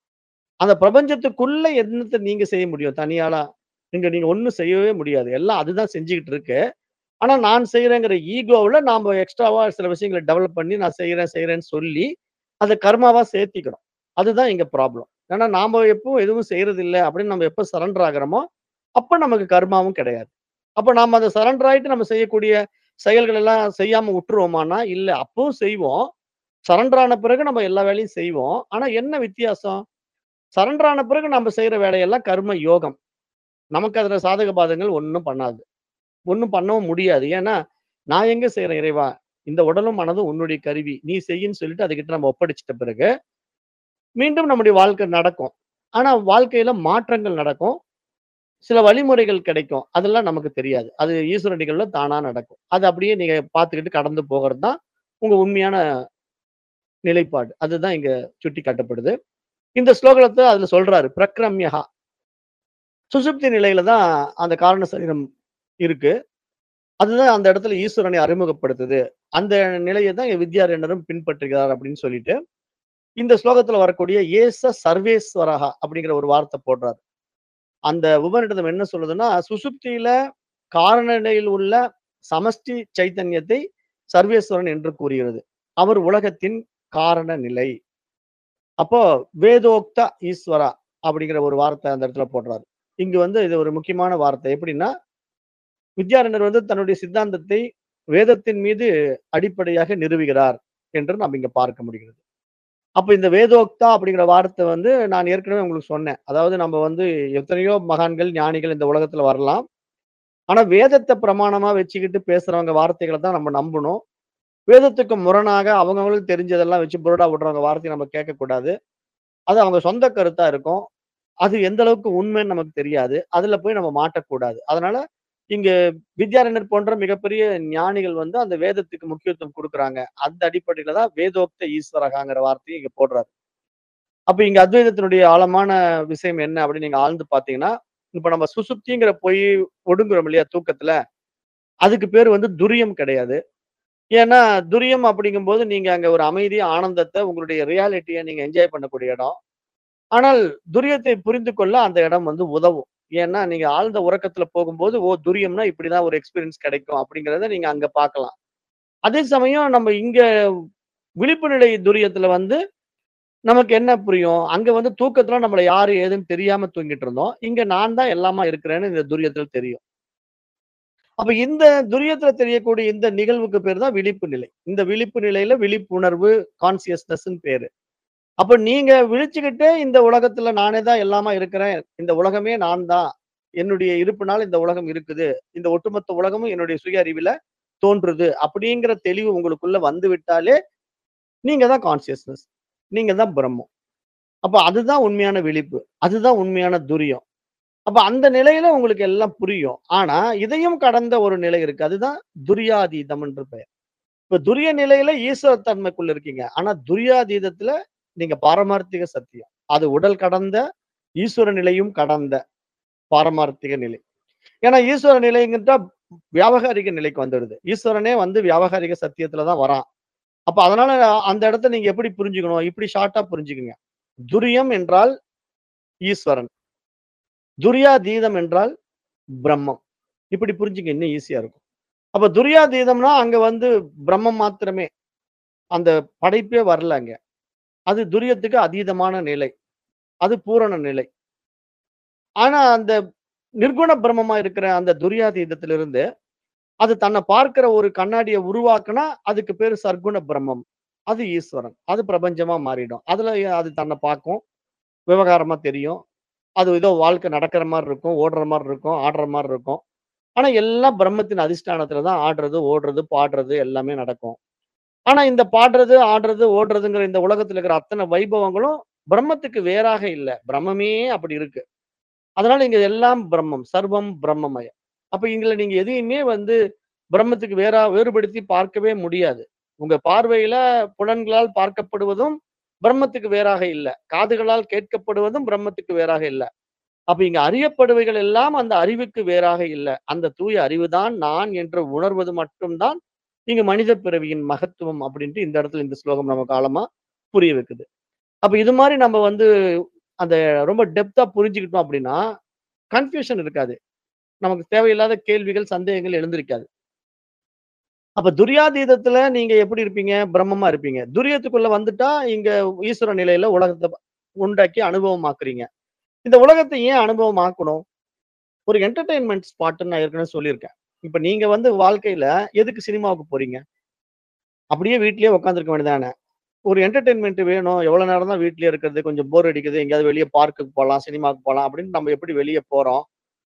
அந்த பிரபஞ்சத்துக்குள்ள என்னத்த நீங்க செய்ய முடியும் தனியாளா? இங்க நீங்க ஒண்ணும் செய்யவே முடியாது. எல்லாம் அதுதான் செஞ்சுகிட்டு இருக்கு. ஆனா நான் செய்றேங்கிற ஈகோவுல நாம எக்ஸ்ட்ராவா சில விஷயங்கள டெவலப் பண்ணி நான் செய்றேன், செய்றேன்னு சொல்லி, அத கர்மாவா சேர்த்திக்கிறோம். அதுதான் இங்க ப்ராப்ளம். ஏன்னா நாம எப்பவும் எதுவும் செய்றதில்ல அப்படின்னு நம்ம எப்ப சரண்டர் ஆகுறோமோ, அப்ப நமக்கு கர்மாவும் கிடையாது. அப்ப நாம அத சரண்டர் ஆயிட்டு நம்ம செய்யக்கூடிய செயல்கள் எல்லாம் செய்யாம உட்டுருவோமான்னா, இல்ல அப்பவும் செய்வோம். சரண்டர் ஆன பிறகு நம்ம எல்லா வேலையும் செய்வோம். ஆனா என்ன வித்தியாசம்? சரண்டர் ஆன பிறகு நம்ம செய்ற வேலையெல்லாம் கர்ம யோகம். நமக்கு அதுல சாதக பாதகங்கள் ஒண்ணும் பண்ணாது. ஒண்ணும் பண்ணவும் முடியாது. ஏன்னா, நான் எங்க செய்றேன் இறைவா? இந்த உடலும், மனதும் உன்னுடைய கருவி. நீ செய்யின்னு சொல்லிட்டு அதுகிட்ட நம்ம ஒப்படைச்சிட்ட பிறகு, மீண்டும் நம்முடைய வாழ்க்கை நடக்கும். ஆனா வாழ்க்கையில மாற்றங்கள் நடக்கும். சில வழிமுறைகள் கிடைக்கும். அதெல்லாம் நமக்கு தெரியாது. அது ஈஸ்வர நிகழ்வுல தானா நடக்கும். அது அப்படியே நீங்க பார்த்துக்கிட்டு கடந்து போகிறது தான் உங்க உண்மையான நிலைப்பாடு. அதுதான் இங்க சுட்டிக்காட்டப்படுது. இந்த ஸ்லோகத்த அதுல சொல்றாரு. பிரக்ரம்யஹா. சுசுப்தி நிலையில தான் அந்த காரண சரீரம் இருக்கு. அதுதான் அந்த இடத்துல ஈஸ்வரனை அறிமுகப்படுத்துது. அந்த நிலைய தான் வித்யாரண்யரும் பின்பற்றுகிறார் அப்படின்னு சொல்லிட்டு, இந்த ஸ்லோகத்துல வரக்கூடிய ஏச சர்வேஸ்வரஹா அப்படிங்கிற ஒரு வார்த்தை போடுறாரு. அந்த உபநிடதம் என்ன சொல்லுதுன்னா, சுசுப்தியில காரண நிலையில் உள்ள சமஷ்டி சைத்தன்யத்தை சர்வேஸ்வரன் என்று கூறுகிறது. அவர் உலகத்தின் காரண நிலை. அப்போ வேதோக்த ஈஸ்வரா அப்படிங்கிற ஒரு வார்த்தை அந்த இடத்துல போடுறாரு. இங்க வந்து இது ஒரு முக்கியமான வார்த்தை. எப்படின்னா, வித்யாரண்யர் வந்து தன்னுடைய சித்தாந்தத்தை வேதத்தின் மீது அடிப்படையாக நிறுவுகிறார் என்று நாம் இங்க பார்க்க முடிகிறது. அப்ப இந்த வேதோக்தா அப்படிங்கிற வார்த்தை வந்து நான் ஏற்கனவே உங்களுக்கு சொன்னேன். அதாவது நம்ம வந்து எத்தனையோ மகான்கள், ஞானிகள் இந்த உலகத்துல வரலாம். ஆனா வேதத்த பிரமாணமா வச்சுக்கிட்டு பேசுறவங்க வார்த்தைகள தான் நம்ம நம்பணும். வேதத்துக்கு முரணாக அவங்கவங்களுக்கு தெரிஞ்சதெல்லாம் வச்சு புருடா விடுறவங்க வார்த்தைய நம்ம கேட்கக்கூடாது. அது அவங்க சொந்த கருத்தா இருக்கும். அது எந்த அளவுக்கு உண்மைன்னு நமக்கு தெரியாது. அதுல போய் நம்ம மாட்டக்கூடாது. அதனால இங்க வித்யாரண்யர் போன்ற மிகப்பெரிய ஞானிகள் வந்து அந்த வேதத்துக்கு முக்கியத்துவம் குடுக்குறாங்க. அந்த அடிப்படையில தான் வேதோக்த ஈஸ்வரகாங்கிற வார்த்தைய இங்க போடுறாரு. அப்ப இங்க அத்வைதத்தினுடைய ஆழமான விஷயம் என்ன அப்படின்னு நீங்க ஆழ்ந்து பார்த்தீங்கன்னா, இப்ப நம்ம சுசுப்திங்கிற போய் ஒடுங்குறோம் இல்லையா தூக்கத்துல, அதுக்கு பேரு வந்து துரியம் கிடையாது. ஏன்னா, துரியம் அப்படிங்கும்போது நீங்க அங்க ஒரு அமைதி, ஆனந்தத்த உங்களுடைய ரியாலிட்டிய நீங்க என்ஜாய் பண்ணக்கூடிய இடம். ஆனால் துரியத்தை புரிந்து கொள்ள அந்த இடம் வந்து உதவும். ஏன்னா, நீங்க ஆழ்ந்த உறக்கத்துல போகும்போது, ஓ! துரியம்னா இப்படிதான் ஒரு எக்ஸ்பீரியன்ஸ் கிடைக்கும் அப்படிங்கிறத நீங்க அங்க பார்க்கலாம். அதே சமயம் நம்ம இங்க விழிப்பு நிலை துரியத்துல வந்து நமக்கு என்ன புரியும்? அங்க வந்து தூக்கத்துல நம்மள யாரு ஏதுன்னு தெரியாம தூங்கிட்டு இருந்தோம். இங்க நான் தான் எல்லாமா இருக்கிறேன்னு இந்த துரியத்துல தெரியும். அப்ப இந்த துரியத்துல தெரியக்கூடிய இந்த நிகழ்வுக்கு பேரு தான் விழிப்பு நிலை. இந்த விழிப்பு நிலையில விழிப்புணர்வு, கான்ஷியஸ்னஸ்ன்னு பேரு. அப்ப நீங்க விழிச்சுக்கிட்டே இந்த உலகத்துல நானே தான் எல்லாமா இருக்கிறேன். இந்த உலகமே நான் தான். என்னுடைய இருப்பினால இந்த உலகம் இருக்குது. இந்த ஒட்டுமொத்த உலகமும் என்னுடைய சுய அறிவில தோன்றுது. அப்படிங்கிற தெளிவு உங்களுக்குள்ள வந்து விட்டாலே, நீங்க தான் கான்ஷியஸ்னஸ். நீங்க தான் பிரம்மம். அப்ப அதுதான் உண்மையான விழிப்பு. அதுதான் உண்மையான துரியம். அப்ப அந்த நிலையில உங்களுக்கு எல்லாம் புரியும். ஆனா, இதையும் கடந்த ஒரு நிலை இருக்கு. அதுதான் துரியாதீதம் என்று பெயர். இப்ப துரிய நிலையில ஈஸ்வர தன்மைக்குள்ள இருக்கீங்க. ஆனா துரியாதீதத்துல நீங்க பாரமார்த்திக சத்தியம். அது உடல் கடந்த, ஈஸ்வர நிலையும் கடந்த பாரமார்த்திக நிலை. ஏன்னா ஈஸ்வர நிலைங்கிட்டா வியாவகாரிக நிலைக்கு வந்துடுது. ஈஸ்வரனே வந்து வியாவகாரிக சத்தியத்துல தான் வரான். அப்ப அதனால அந்த இடத்த நீங்க எப்படி புரிஞ்சுக்கணும்? இப்படி ஷார்ட்டா புரிஞ்சுக்குங்க. துரியம் என்றால் ஈஸ்வரன். துரியாதீதம் என்றால் பிரம்மம். இப்படி புரிஞ்சுக்க இன்னும் ஈஸியா இருக்கும். அப்ப துரியாதீதம்னா அங்க வந்து பிரம்மம் மாத்திரமே. அந்த படைப்பே வரல அங்க. அது துரியத்துக்கு அதீதமான நிலை. அது பூரண நிலை. ஆனா அந்த நிர்குண பிரம்மமா இருக்கிற அந்த துரியாதீதத்திலிருந்து, அது தன்ன பார்க்கிற ஒரு கண்ணாடிய உருவாக்குனா, அதுக்கு பேரு சர்க்குண பிரம்மம். அது ஈஸ்வரன். அது பிரபஞ்சமா மாறிடும். அதுல அது தன்ன பார்க்கும். விவகாரமா தெரியும். அது ஏதோ வாழ்க்கை நடக்கிற மாரி இருக்கும், ஓடுற மாரி இருக்கும், ஆடுற மாரி இருக்கும். ஆனா எல்லாம் பிரம்மத்தின் அதிஷ்டானத்துல தான் ஆடுறது, ஓடுறது, பாடுறது எல்லாமே நடக்கும். ஆனா இந்த பாடுறது, ஆடுறது, ஓடுறதுங்கிற இந்த உலகத்துல இருக்கிற அத்தன வைபவங்களும் பிரம்மத்துக்கு வேறாக இல்ல. பிரம்மமே அப்படி இருக்கு. அதனால இங்க எல்லாம் பிரம்மம். சர்வம் பிரம்மமயம். அப்ப இதுல நீங்க எதையுமே வந்து பிரம்மத்துக்கு வேறா வேறுபடுத்தி பார்க்கவே முடியாது. உங்க பார்வையில புலன்களால் பார்க்கப்படுவதும் பிரம்மத்துக்கு வேறாக இல்ல. காதுகளால் கேட்கப்படுவதும் பிரம்மத்துக்கு வேறாக இல்ல. அப்ப இங்க அறியப்படுவைகள் எல்லாம் அந்த அறிவுக்கு வேறாக இல்ல. அந்த தூய அறிவுதான் நான் என்று உணர்வது மட்டும் தான் இங்கு மனித பிறவியின் மகத்துவம் அப்படின்ட்டு இந்த இடத்துல இந்த ஸ்லோகம் நமக்கு ஆழமா புரிய வைக்குது. அப்ப இது மாரி நம்ம வந்து அந்த ரொம்ப டெப்த்தா புரிஞ்சுக்கிட்டோம் அப்படின்னா, கன்ஃப்யூஷன் இருக்காது. நமக்கு தேவையில்லாத கேள்விகள், சந்தேகங்கள் எழுந்திருக்காது. அப்ப துரியாதீதத்துல நீங்க எப்படி இருப்பீங்க? பிரம்மமா இருப்பீங்க. துரியத்துக்குள்ள வந்துட்டா, இங்க ஈஸ்வர நிலையில உலகத்த உண்டாக்கி அனுபவமாக்குறீங்க. இந்த உலகத்த ஏன் அனுபவமாக்கணும்? ஒரு என்டர்டெயின்மென்ட் ஸ்பாட்ன்னு நான் ஏற்கனவே சொல்லியிருக்கேன். இப்ப நீங்க வந்து வாழ்க்கையில எதுக்கு சினிமாவுக்கு போறீங்க? அப்படியே வீட்லயே உட்கார்ந்திருக்க வேண்டியது தானே. ஒரு என்டர்டெயின்மென்ட் வேணும். எவ்வளவு நேரம் தான் வீட்லயே இருக்கிறது? கொஞ்சம் போர் அடிக்குது. எங்கேயாவது வெளிய பார்க்குக்கு போலாம், சினிமாவுக்கு போலாம் அப்படின்னு நம்ம எப்படி வெளிய போறோம்?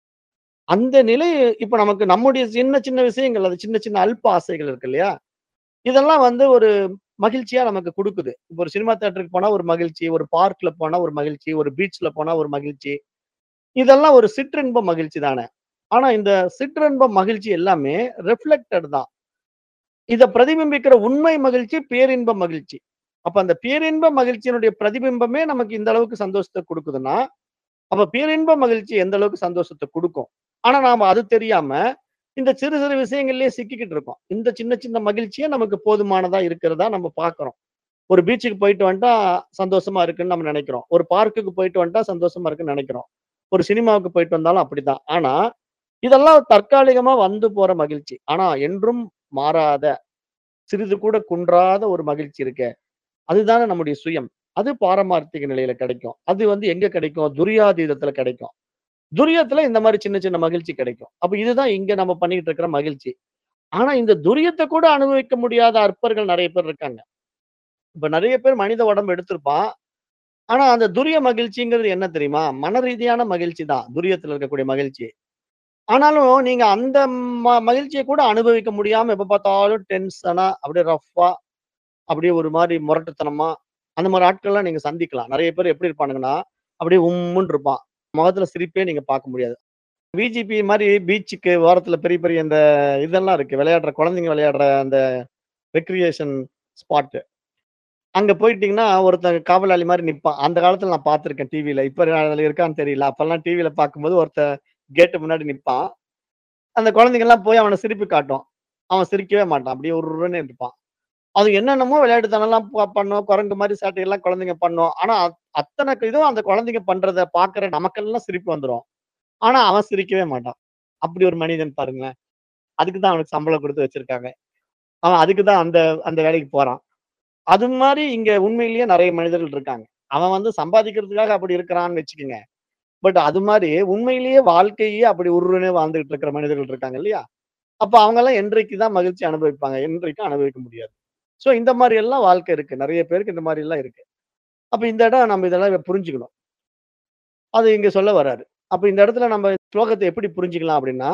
அந்த நிலை இப்ப நமக்கு நம்முடைய சின்ன சின்ன விஷயங்கள், அது சின்ன சின்ன அல்ப ஆசைகள் இருக்கு இல்லையா? இதெல்லாம் வந்து ஒரு மகிழ்ச்சியா நமக்கு குடுக்குது. இப்ப ஒரு சினிமா தியேட்டருக்கு போனா ஒரு மகிழ்ச்சி, ஒரு பார்க்ல போனா ஒரு மகிழ்ச்சி, ஒரு பீச்ல போனா ஒரு மகிழ்ச்சி. இதெல்லாம் ஒரு சிற்றின்ப மகிழ்ச்சி தானே. ஆனா இந்த சிற்றின்ப மகிழ்ச்சி எல்லாமே ரிஃப்ளெக்டட் தான். இத பிரதிபிம்பிக்கிற உண்மை மகிழ்ச்சி பேரின்ப மகிழ்ச்சி. அப்ப அந்த பேரின்ப மகிழ்ச்சியினுடைய பிரதிபிம்பமே நமக்கு இந்த அளவுக்கு சந்தோஷத்த குடுக்குதுன்னா, அப்ப பேரின்ப மகிழ்ச்சி எந்த அளவுக்கு சந்தோஷத்த குடுக்கும். ஆனா நாம அது தெரியாம, இந்த சிறு சிறு விஷயங்கள்லயே சிக்கிக்கிட்டு இருக்கோம். இந்த சின்ன சின்ன மகிழ்ச்சியே நமக்கு போதுமானதா இருக்கிறதா நம்ம பார்க்கிறோம். ஒரு பீச்சுக்கு போயிட்டு வந்துட்டா சந்தோஷமா இருக்குன்னு நம்ம நெனைக்கிறோம். ஒரு பார்க்குக்கு போயிட்டு வந்துட்டா சந்தோஷமா இருக்குன்னு நெனைக்கிறோம். ஒரு சினிமாவுக்கு போயிட்டு வந்தாலும் அப்படித்தான். ஆனா, இதெல்லாம் தற்காலிகமா வந்து போற மகிழ்ச்சி. ஆனா என்றும் மாறாத, சிறிது கூட குன்றாத ஒரு மகிழ்ச்சி இருக்கே. அதுதானே நம்முடைய சுயம். அது பாரமார்த்திக நிலையில கிடைக்கும். அது வந்து எங்க கிடைக்கும்? துரியாதீதத்துல கிடைக்கும். துரியத்துல இந்த மாரி சின்ன சின்ன மகிழ்ச்சி கிடைக்கும். அப்ப இதுதான் இங்க நம்ம பண்ணிக்கிட்டு இருக்கிற மகிழ்ச்சி. ஆனா இந்த துரியத்த கூட அனுபவிக்க முடியாத அற்பர்கள் நெறைய பேர் இருக்காங்க. இப்ப நெறைய பேர் மனித உடம்பு எடுத்திருப்பான். ஆனா அந்த துரிய மகிழ்ச்சிங்கிறது என்ன தெரியுமா? மன ரீதியான மகிழ்ச்சி தான். துரியத்துல இருக்கக்கூடிய மகிழ்ச்சி. ஆனாலும் நீங்க அந்த ம மகிழ்ச்சிய கூட அனுபவிக்க முடியாம எப்ப பார்த்தாலும் டென்ஷனா, அப்படியே ரஃப்பா, அப்படியே ஒரு மாரி முரட்டுத்தனமா, அந்த மாரி ஆட்கள்லாம் நீங்க சந்திக்கலாம். நெறைய பேர் எப்படி இருப்பானுங்கன்னா, அப்படியே உம்முன்னு இருப்பான். முகத்துல சிரிப்பே நீங்க பார்க்க முடியாது. விஜிபி மாரி பீச்சுக்கு ஓரத்துல பெரிய பெரிய இந்த இதெல்லாம் இருக்கு. விளையாடுற குழந்தைங்க விளையாடுற அந்த ரெக்ரியேஷன் ஸ்பாட். அங்க போயிட்டீங்கன்னா, ஒருத்தன் காவலாளி மாரி நிப்பான். அந்த காலத்துல நான் பார்த்துருக்கேன் டிவில. இப்ப அதுல இருக்கான்னு தெரியல. அப்பல்லாம் டிவில பார்க்கும்போது ஒருத்தன் கேட் முன்னாடி நிப்பான். அந்த குழந்தைங்கலாம் போய் அவன சிரிப்பு காட்டும். அவன் சிரிக்கவே மாட்டான். அப்படியே உர்ருன்னு இருப்பான். அது என்னென்னமோ விளையாட்டுத்தனம்லாம் ப பண்ணும். குரங்கு மாரி சேட்டையெல்லாம் குழந்தைங்க பண்ணும். ஆனா அத் அத்தன இதுவும் அந்த குழந்தைங்க பண்றத பார்க்கிற நமக்கெல்லாம் சிரிப்பு வந்துரும். ஆனா அவன் சிரிக்கவே மாட்டான். அப்படி ஒரு மனிதன் பாருங்களேன். அதுக்கு தான் அவனுக்கு சம்பளம் குடுத்து வச்சிருக்காங்க. அவன் அதுக்கு தான் அந்த அந்த வேலைக்கு போறான். அது மாரி இங்க உண்மையிலேயே நெறைய மனிதர்கள் இருக்காங்க. அவன் வந்து சம்பாதிக்கிறதுக்காக அப்படி இருக்கிறான்னு வச்சுக்கங்க. பட் அது மாரி உண்மையிலேயே வாழ்க்கையே அப்படி உர்ருன்னு வாழ்ந்துகிட்டு இருக்கிற மனிதர்கள் இருக்காங்க இல்லையா? அப்ப அவங்கலாம் என்றைக்கு தான் மகிழ்ச்சி அனுபவிப்பாங்க. என்றைக்கும் அனுபவிக்க முடியாது. ஸோ இந்த மாரி எல்லாம் வாழ்க்கை இருக்கு. நெறைய பேருக்கு இந்த மாரிலாம் இருக்கு. அப்ப இந்த இடம் நம்ம இதெல்லாம் புரிஞ்சுக்கணும். அது இங்க சொல்ல வராரு. அப்ப இந்த இடத்துல நம்ம ஸ்லோகத்த எப்படி புரிஞ்சுக்கலாம் அப்படின்னா,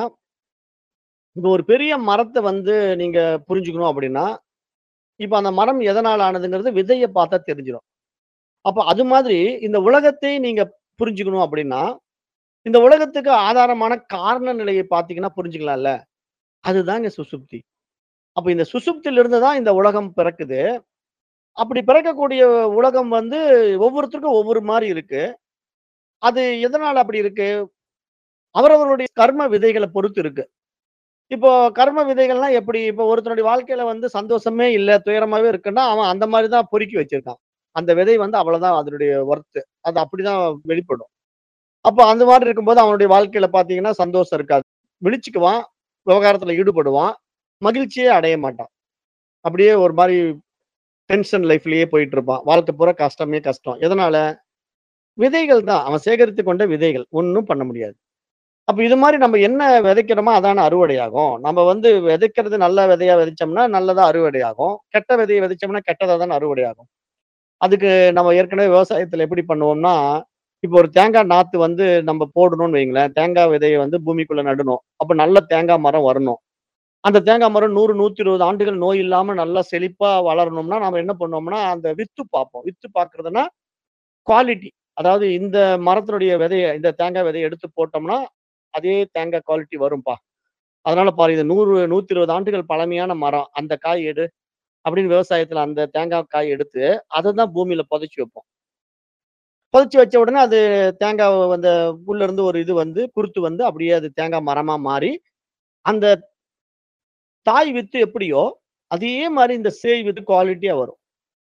இப்ப ஒரு பெரிய மரத்த வந்து நீங்க புரிஞ்சுக்கணும் அப்படின்னா, இப்ப அந்த மரம் எதனால ஆனதுங்கிறது விதைய பார்த்தா தெரிஞ்சிரும். அப்ப அது மாதிரி இந்த உலகத்தை நீங்க புரிஞ்சுக்கணும் அப்படின்னா, இந்த உலகத்துக்கு ஆதாரமான காரண நிலையை பார்த்தீங்கன்னா புரிஞ்சுக்கலாம்ல. அதுதாங்க சுசுப்தி. அப்ப இந்த சுசுப்தியிலிருந்து தான் இந்த உலகம் பிறக்குது. அப்படி பிறக்கக்கூடிய உலகம் வந்து ஒவ்வொருத்தருக்கும் ஒவ்வொரு மாரி இருக்கு. அது எதனால அப்படி இருக்கு? அவரவர்களுடைய கர்ம விதைகள பொறுத்து இருக்கு. இப்போ கர்ம விதைகள்னா எப்படி? இப்போ ஒருத்தனுடைய வாழ்க்கையில வந்து சந்தோஷமே இல்ல, துயரமாவே இருக்குன்னா, அவன் அந்த மாரி தான் பொறுக்கி வச்சிருக்கான். அந்த விதை வந்து அவ்வளவுதான் அதனுடைய ஒர்த். அது அப்படிதான் வெளிப்படும். அப்ப அந்த மாரி இருக்கும்போது அவனுடைய வாழ்க்கையில பார்த்தீங்கன்னா சந்தோஷம் இருக்காது. விழிச்சுக்குவான், விவகாரத்துல ஈடுபடுவான், மகிழ்ச்சியே அடைய மாட்டான். அப்படியே ஒரு மாரி டென்ஷன் லைஃப்லயே போயிட்டு இருப்பான். வாழ்க்கை பூரா கஷ்டமே கஷ்டம். எதனால? விதைகள் தான். அவன் சேகரித்துக் கொண்ட விதைகள். ஒண்ணும் பண்ண முடியாது. அப்ப இது மாரி நம்ம என்ன விதைக்கிறோமோ அதான அறுவடையாகும். நம்ம வந்து விதைக்கிறது நல்ல விதையா விதைச்சோம்னா, நல்லதா அறுவடையாகும். கெட்ட விதைய விதைச்சோம்னா, கெட்டதா தான அறுவடையாகும். அதுக்கு நம்ம ஏற்கனவே விவசாயத்துல எப்படி பண்ணுவோம்னா, இப்போ ஒரு தேங்காய் நாத்து வந்து நம்ம போடணும்னு வைங்களேன். தேங்காய் விதைய வந்து பூமிக்குள்ள நடணும். அப்ப நல்ல தேங்காய் மரம் வரணும். அந்த தேங்காய் மரம் 100, 120 ஆண்டுகள் நோய் இல்லாம நல்லா செழிப்பா வளரணும்னா, நாம என்ன பண்ணுவோம்னா, அந்த வித்து பார்ப்போம். வித்து பார்க்கிறதுன்னா, குவாலிட்டி. அதாவது இந்த மரத்தினுடைய விதைய இந்த தேங்காய் விதைய எடுத்து போட்டோம்னா, அதே தேங்காய் குவாலிட்டி வரும்பா. அதனால பாரு இது 100, 120 ஆண்டுகள் பழமையான மரம். அந்த காய் எடு. அப்படின்னு விவசாயத்துல அந்த தேங்காய் காய் எடுத்து, அத தான் பூமியில புதைச்சு வைப்போம். புதைச்சு வச்ச உடனே அது தேங்காய் அந்த உள்ள இருந்து ஒரு இது வந்து குருத்து வந்து அப்படியே அது தேங்காய் மரமா மாறி, அந்த தாய் வித்து எப்படியோ, அதே மாரி இந்த சேய் வித்து குவாலிட்டியா வரும்.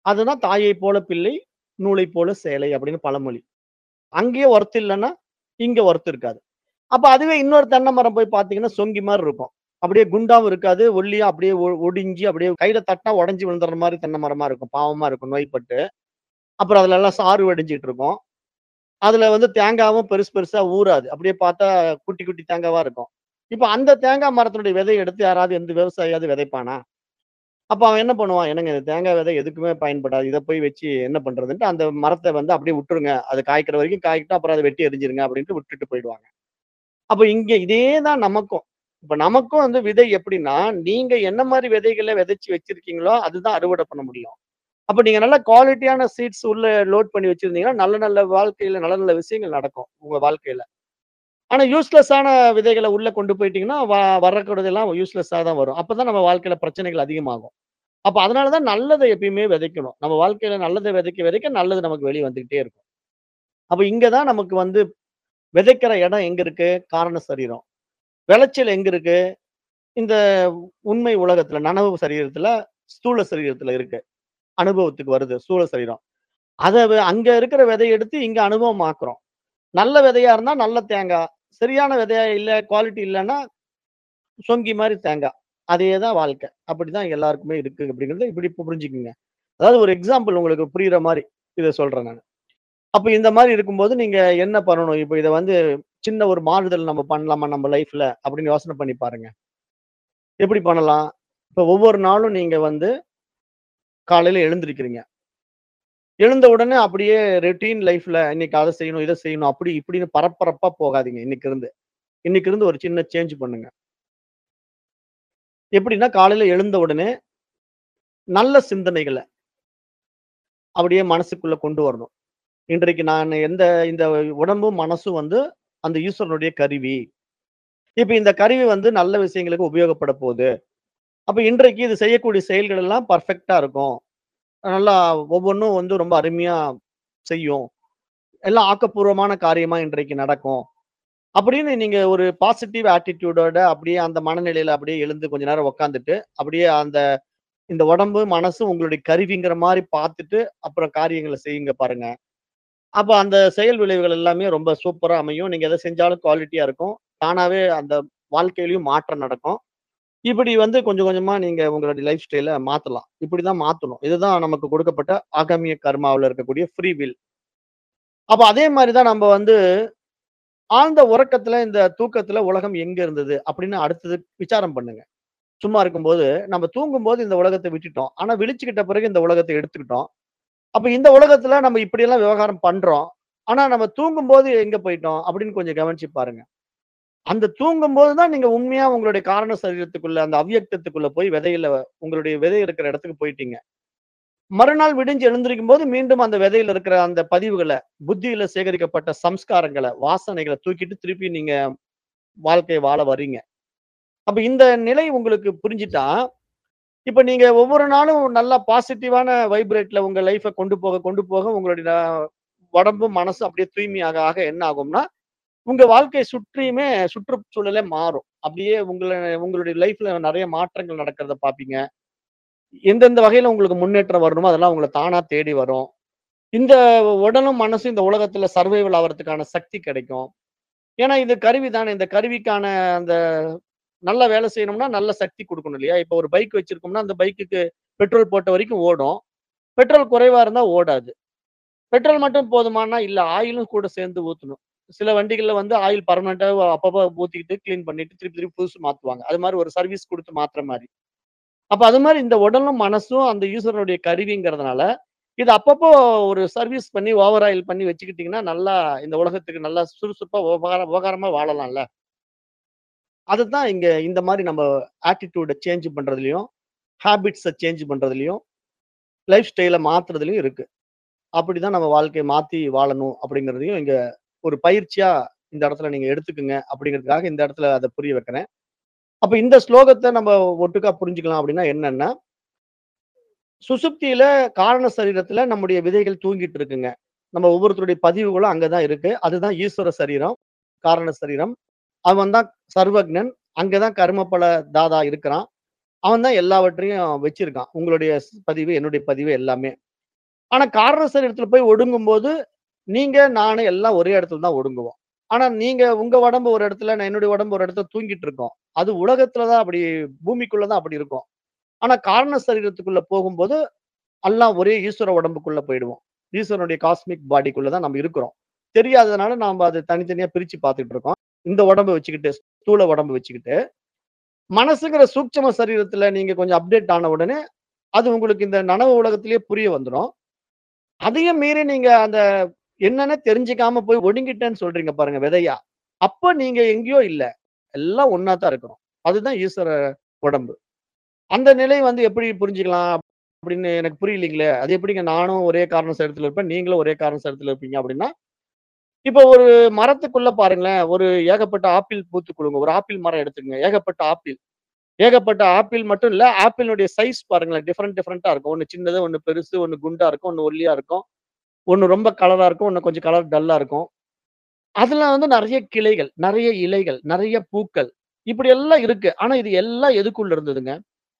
அதுதான் தாயைப் போல பிள்ளை, நூலைப் போல சேலை அப்படின்னு பழமொழி. அங்கேயே ஒர்த் இல்லன்னா, இங்க ஒர்த் இருக்காது. அப்ப அதுவே இன்னொரு தென்னை மரம் போய் பார்த்தீங்கன்னா, சொங்கி மாரி இருக்கும். அப்படியே குண்டாவும் இருக்காது. ஒல்லியா அப்படியே ஒ ஒடிஞ்சு அப்படியே கையில தட்டுனா உடைஞ்சு விழுந்துற மாரி தென்னை மரமா இருக்கும். பாவமா இருக்கும் நோய்ப்பட்டு. அப்புறம் அதுல எல்லாம் சாறு வடிஞ்சுட்டு இருக்கும். அதுல வந்து தேங்காவும் பெருசு பெருசா ஊறாது. அப்படியே பார்த்தா குட்டி குட்டி தேங்காவா இருக்கும். இப்ப அந்த தேங்காய் மரத்தினுடைய விதைய எடுத்து யாராவது எந்த விவசாயியாவது விதைப்பானா? அப்ப அவன் என்ன பண்ணுவான்? "என்னங்க இந்த தேங்காய் விதை எதுக்குமே பயன்படாது. இத போய் வச்சு என்ன பண்றதுன்ட்டு" அந்த மரத்த வந்து அப்படியே விட்டுருங்க. அது காய்க்கிற வரைக்கும் காய்க்கட்டும். அப்புறம் அத வெட்டி எறிஞ்சிருங்க அப்படின்ட்டு விட்டுட்டு போயிடுவாங்க. அப்ப இங்க இதே தான் நமக்கும். இப்ப நமக்கும் வந்து விதை எப்படின்னா, நீங்க என்ன மாரி விதைகள விதைச்சு வச்சிருக்கீங்களோ, அதுதான் அறுவடை பண்ண முடியும். அப்ப நீங்க நல்ல குவாலிட்டியான சீட்ஸ் உள்ள லோட் பண்ணி வச்சிருந்தீங்கன்னா, நல்ல நல்ல வாழ்க்கையில நல்ல நல்ல விஷயங்கள் நடக்கும், உங்க வாழ்க்கையில. ஆனா யூஸ்லெஸ்ஸான விதைகள உள்ள கொண்டு போயிட்டீங்கன்னா, வ வரக்கூடியதெல்லாம் யூஸ்லெஸ்ஸா தான் வரும். அப்பதான் நம்ம வாழ்க்கையில பிரச்சனைகள் அதிகமாகும். அப்ப அதனால தான் நல்லத எப்பயுமே விதைக்கணும். நம்ம வாழ்க்கையில நல்லத விதைக்க விதைக்க நல்லது நமக்கு வெளிய வந்துகிட்டே இருக்கும். அப்ப இங்க தான் நமக்கு வந்து விதைக்கிற இடம் எங்க இருக்கு? காரண சரீரம். விளைச்சல் எங்க இருக்கு? இந்த உண்மை உலகத்துல, நனவு சரீரத்துல, ஸ்தூல சரீரத்துல இருக்கு. அனுபவத்துக்கு வருது ஸ்தூல சரீரம். அத வ அங்க இருக்கிற விதைய எடுத்து இங்க அனுபவமாக்குறோம். நல்ல விதையா இருந்தா நல்ல தேங்காய். சரியான விதையா இல்ல, குவாலிட்டி இல்லன்னா சொங்கி மாரி தேங்காய். அதே தான் வாழ்க்கை. அப்படிதான் எல்லாருக்குமே இருக்கு அப்படிங்கிறத இப்படி புரிஞ்சுக்குங்க. அதாவது ஒரு எக்ஸாம்பிள் உங்களுக்கு புரியிற மாரி இத சொல்றேன் நானு. அப்ப இந்த மாரி இருக்கும்போது நீங்க என்ன பண்ணணும்? இப்ப இத வந்து சின்ன ஒரு மாறுதல் நம்ம பண்ணலாமா நம்ம லைஃப்ல அப்படின்னு யோசனை பண்ணி பாருங்க. எப்படி பண்ணலாம்? இப்ப ஒவ்வொரு நாளும் நீங்க வந்து காலையில எழுந்திரிக்கிறீங்க. எழுந்த உடனே அப்படியே ரொட்டீன் லைஃப்ல இன்னைக்கு அத செய்யணும், இத செய்யணும் அப்படி இப்படின்னு பரபரப்பா போகாதீங்க இன்னைக்கு இருந்து. இன்னைக்கு இருந்து ஒரு சின்ன சேஞ்ச் பண்ணுங்க. எப்படின்னா காலையில எழுந்த உடனே நல்ல சிந்தனைகள அப்படியே மனசுக்குள்ள கொண்டு வரணும். இன்றைக்கு நான் எந்த இந்த உடம்பும், மனசும் வந்து அந்த ஈஸ்வரனுடைய கருவி. இப்ப இந்த கருவி வந்து நல்ல விஷயங்களுக்கு உபயோகப்பட போது. அப்ப இன்றைக்கு இது செய்யக்கூடிய செயல்கள் எல்லாம் பெர்ஃபெக்ட்டா இருக்கும். நல்லா ஒவ்வொன்னும் வந்து ரொம்ப அருமையா செய்யும். எல்லாம் ஆக்கப்பூர்வமான காரியமா இன்றைக்கு நடக்கும். அப்படின்னு நீங்க ஒரு பாசிட்டிவ் ஆட்டிட்யூடோட அப்படியே அந்த மனநிலையில அப்படியே எழுந்து கொஞ்ச நேரம் உட்கார்ந்துட்டு, அப்படியே அந்த இந்த உடம்பு, மனசு உங்களுடைய கருவிங்கிற மாரி பார்த்துட்டு, அப்புறம் காரியங்கள செய்யுங்க பாருங்க. அப்ப அந்த செயல் விளைவுகள் எல்லாமே ரொம்ப சூப்பரா அமையும். நீங்க எத செஞ்சாலும் குவாலிட்டியா இருக்கும். தானாவே அந்த வாழ்க்கையிலயும் மாற்றம் நடக்கும். இப்படி வந்து கொஞ்சம் கொஞ்சமா நீங்க உங்களுடைய லைஃப் ஸ்டைல மாத்தலாம். இப்படிதான் மாத்தணும். இதுதான் நமக்கு கொடுக்கப்பட்ட ஆகாமிய கர்மாவுல இருக்கக்கூடிய ஃப்ரீ வில். அப்ப அதே மாரி தான் நம்ம வந்து ஆழ்ந்த உறக்கத்துல, இந்த தூக்கத்துல உலகம் எங்க இருந்தது? அப்படின்னு அடுத்தது விசாரம் பண்ணுங்க. சும்மா இருக்கும்போது, நம்ம தூங்கும்போது இந்த உலகத்த விட்டுட்டோம். ஆனா விழிச்சுக்கிட்ட பிறகு இந்த உலகத்த எடுத்துக்கிட்டோம். அப்ப இந்த உலகத்துல நம்ம இப்படியெல்லாம் விவகாரம் பண்றோம். ஆனா நம்ம தூங்கும்போது எங்க போயிட்டோம்? அப்படின்னு கொஞ்சம் கவனிச்சு பாருங்க. அந்த தூங்கும்போது தான் நீங்க உண்மையா உங்களுடைய காரண சரீரத்துக்குள்ள, அந்த அவ்வியக்தத்துக்குள்ள போய் விதையில உங்களுடைய விதை இருக்கிற இடத்துக்கு போயிட்டீங்க. மறுநாள் விடிஞ்சு எழுந்திரிக்கும்போது மீண்டும் அந்த விதையில இருக்கிற அந்த பதிவுகள, புத்தியில சேகரிக்கப்பட்ட சம்ஸ்காரங்கள, வாசனைகள தூக்கிட்டு திருப்பி நீங்க வாழ்க்கைய வாழ வர்றீங்க. அப்ப இந்த நிலை உங்களுக்கு புரிஞ்சுட்டா, இப்ப நீங்க ஒவ்வொரு நாளும் நல்லா பாசிட்டிவான வைப்ரேட்ல உங்க லைஃப கொண்டு போக, கொண்டு போக உங்களுடைய ந உடம்பும், மனசும் அப்படியே தூய்மையாக ஆக என்ன ஆகும்னா, உங்க வாழ்க்கைய சுற்றியுமே சுற்றுச்சூழலே மாறும். அப்படியே உங்கள உங்களுடைய லைஃப்ல நெறைய மாற்றங்கள் நடக்கிறத பார்ப்பீங்க. எந்தெந்த வகையில உங்களுக்கு முன்னேற்றம் வரணுமோ, அதெல்லாம் உங்கள தானா தேடி வரும். இந்த உடலும், மனசும் இந்த உலகத்துல சர்வைவல் ஆவறதுக்கான சக்தி கிடைக்கும். ஏன்னா இது கருவி தானே. இந்த கருவிக்கான அந்த நல்லா வேலை செய்யணும்னா, நல்ல சக்தி குடுக்கணும் இல்லையா? இப்ப ஒரு பைக் வச்சிருக்கோம்னா, அந்த பைக்குக்கு பெட்ரோல் போட்ட வரைக்கும் ஓடும். பெட்ரோல் குறைவா இருந்தா ஓடாது. பெட்ரோல் மட்டும் போதுமான்னா, இல்ல ஆயிலும் கூட சேர்ந்து ஊத்தணும். சில வண்டிகள்ல வந்து ஆயில் பெர்மனன்ட்டா அப்பப்ப ஊத்திக்கிட்டு, கிளீன் பண்ணிட்டு, திருப்பி திருப்பி புதுசு மாத்துவாங்க. அது மாரி ஒரு சர்வீஸ் குடுத்து மாத்துற மாரி. அப்ப அது மாரி இந்த உடலும், மனசும் அந்த ஈஸ்வரனுடைய கருவிங்கிறதுனால, இத அப்பப்போ ஒரு சர்வீஸ் பண்ணி, ஓவர் ஆயில் பண்ணி வச்சுக்கிட்டீங்கன்னா, நல்லா இந்த உலகத்துக்கு நல்லா சுறுசுறுப்பா உபகார உபகாரமா வாழலாம்ல. அதுதான் இங்க இந்த மாரி நம்ம ஆட்டிட்யூட சேஞ்ச் பண்றதுலயும், ஹேபிட்ஸ சேஞ்ச் பண்றதுலயும், லைஃப் ஸ்டைல மாத்துறதுலயும் இருக்கு. அப்படிதான் நம்ம வாழ்க்கைய மாத்தி வாழணும் அப்படிங்கிறதையும் இங்க ஒரு பயிற்சியா இந்த இடத்துல நீங்க எடுத்துக்கங்க அப்படிங்கிறதுக்காக இந்த இடத்துல அத புரிய வைக்கிறேன். அப்ப இந்த ஸ்லோகத்த நம்ம ஒட்டுக்கா புரிஞ்சுக்கலாம் அப்படின்னா என்னன்னா சுசுப்தியில காரண சரீரத்துல நம்முடைய விதைகள் தூங்கிட்டு இருக்குங்க. நம்ம ஒவ்வொருத்தருடைய பதிவுகளும் அங்க தான் இருக்கு. அதுதான் ஈஸ்வர சரீரம், காரண சரீரம். அவன் தான் சர்வக்ஞன். அங்க தான் கர்மபல தாதா இருக்கிறான். அவன் தான் எல்லாவற்றையும் வச்சிருக்கான். உங்களுடைய ஸ் பதிவு, என்னுடைய பதிவு எல்லாமே. ஆனா காரண சரீரத்துல போய் ஒடுங்கும்போது நீங்க நானு எல்லாம் ஒரே இடத்துல தான் ஒடுங்குவோம் ஆனா நீங்க உங்க உடம்பு ஒரு இடத்துல நான் என்னுடைய உடம்பு ஒரு இடத்துல தூங்கிட்டு இருக்கோம் அது உலகத்துலதான் அப்படி பூமிக்குள்ளதான் அப்படி இருக்கும் ஆனா காரண சரீரத்துக்குள்ள போகும்போது எல்லாம் ஒரே ஈஸ்வர உடம்புக்குள்ள போயிடுவோம் ஈஸ்வரனுடைய காஸ்மிக் பாடிக்குள்ளதான் நம்ம இருக்கிறோம் தெரியாததுனால நாம அதை தனித்தனியா பிரிச்சு பார்த்துட்டு இருக்கோம் இந்த உடம்பை வச்சுக்கிட்டு ஸ்தூல உடம்பு வச்சுக்கிட்டு மனசுங்கிற சூட்சம சரீரத்துல நீங்க கொஞ்சம் அப்டேட் ஆன உடனே அது உங்களுக்கு இந்த நனவு உலகத்திலேயே புரிய வந்துடும் அதையும் மீறி நீங்க அந்த என்னன்னு தெரிஞ்சுக்காம போய் ஒடுங்கிட்டேன்னு சொல்றீங்க பாருங்க விதையா அப்ப நீங்க எங்கேயோ இல்ல எல்லாம் ஒன்னா தான் இருக்கிறோம் அதுதான் ஈஸ்வர உடம்பு அந்த நிலை வந்து எப்படி புரிஞ்சுக்கலாம் அப்படின்னு எனக்கு புரியலீங்களே அது எப்படிங்க நானும் ஒரே காரண சரீரத்துல இருப்பேன் நீங்களும் ஒரே காரண சரீரத்துல இருப்பீங்க அப்படின்னா இப்போ ஒரு மரத்துக்குள்ள பாருங்களேன் ஒரு ஏகப்பட்ட ஆப்பிள் பூத்து கொடுங்க ஒரு ஆப்பிள் மரம் எடுத்துக்கங்க ஏகப்பட்ட ஆப்பிள் ஏகப்பட்ட ஆப்பிள் மட்டும் இல்ல ஆப்பிளுடைய சைஸ் பாருங்களேன் டிஃப்ரெண்ட் டிஃப்ரெண்டா இருக்கும் ஒன்னு சின்னது ஒன்னு பெருசு ஒன்னு குண்டா இருக்கும் ஒன்னு ஒல்லியா இருக்கும் ஒன்னு ரொம்ப கலரா இருக்கும் ஒன்னு கொஞ்சம் கலர் டல்லா இருக்கும் அதுல வந்து நிறைய கிளைகள் நிறைய இலைகள் நிறைய பூக்கள் இப்படி எல்லாம் இருக்கு ஆனா இது எல்லாம் எதுக்குள்ள இருந்ததுங்க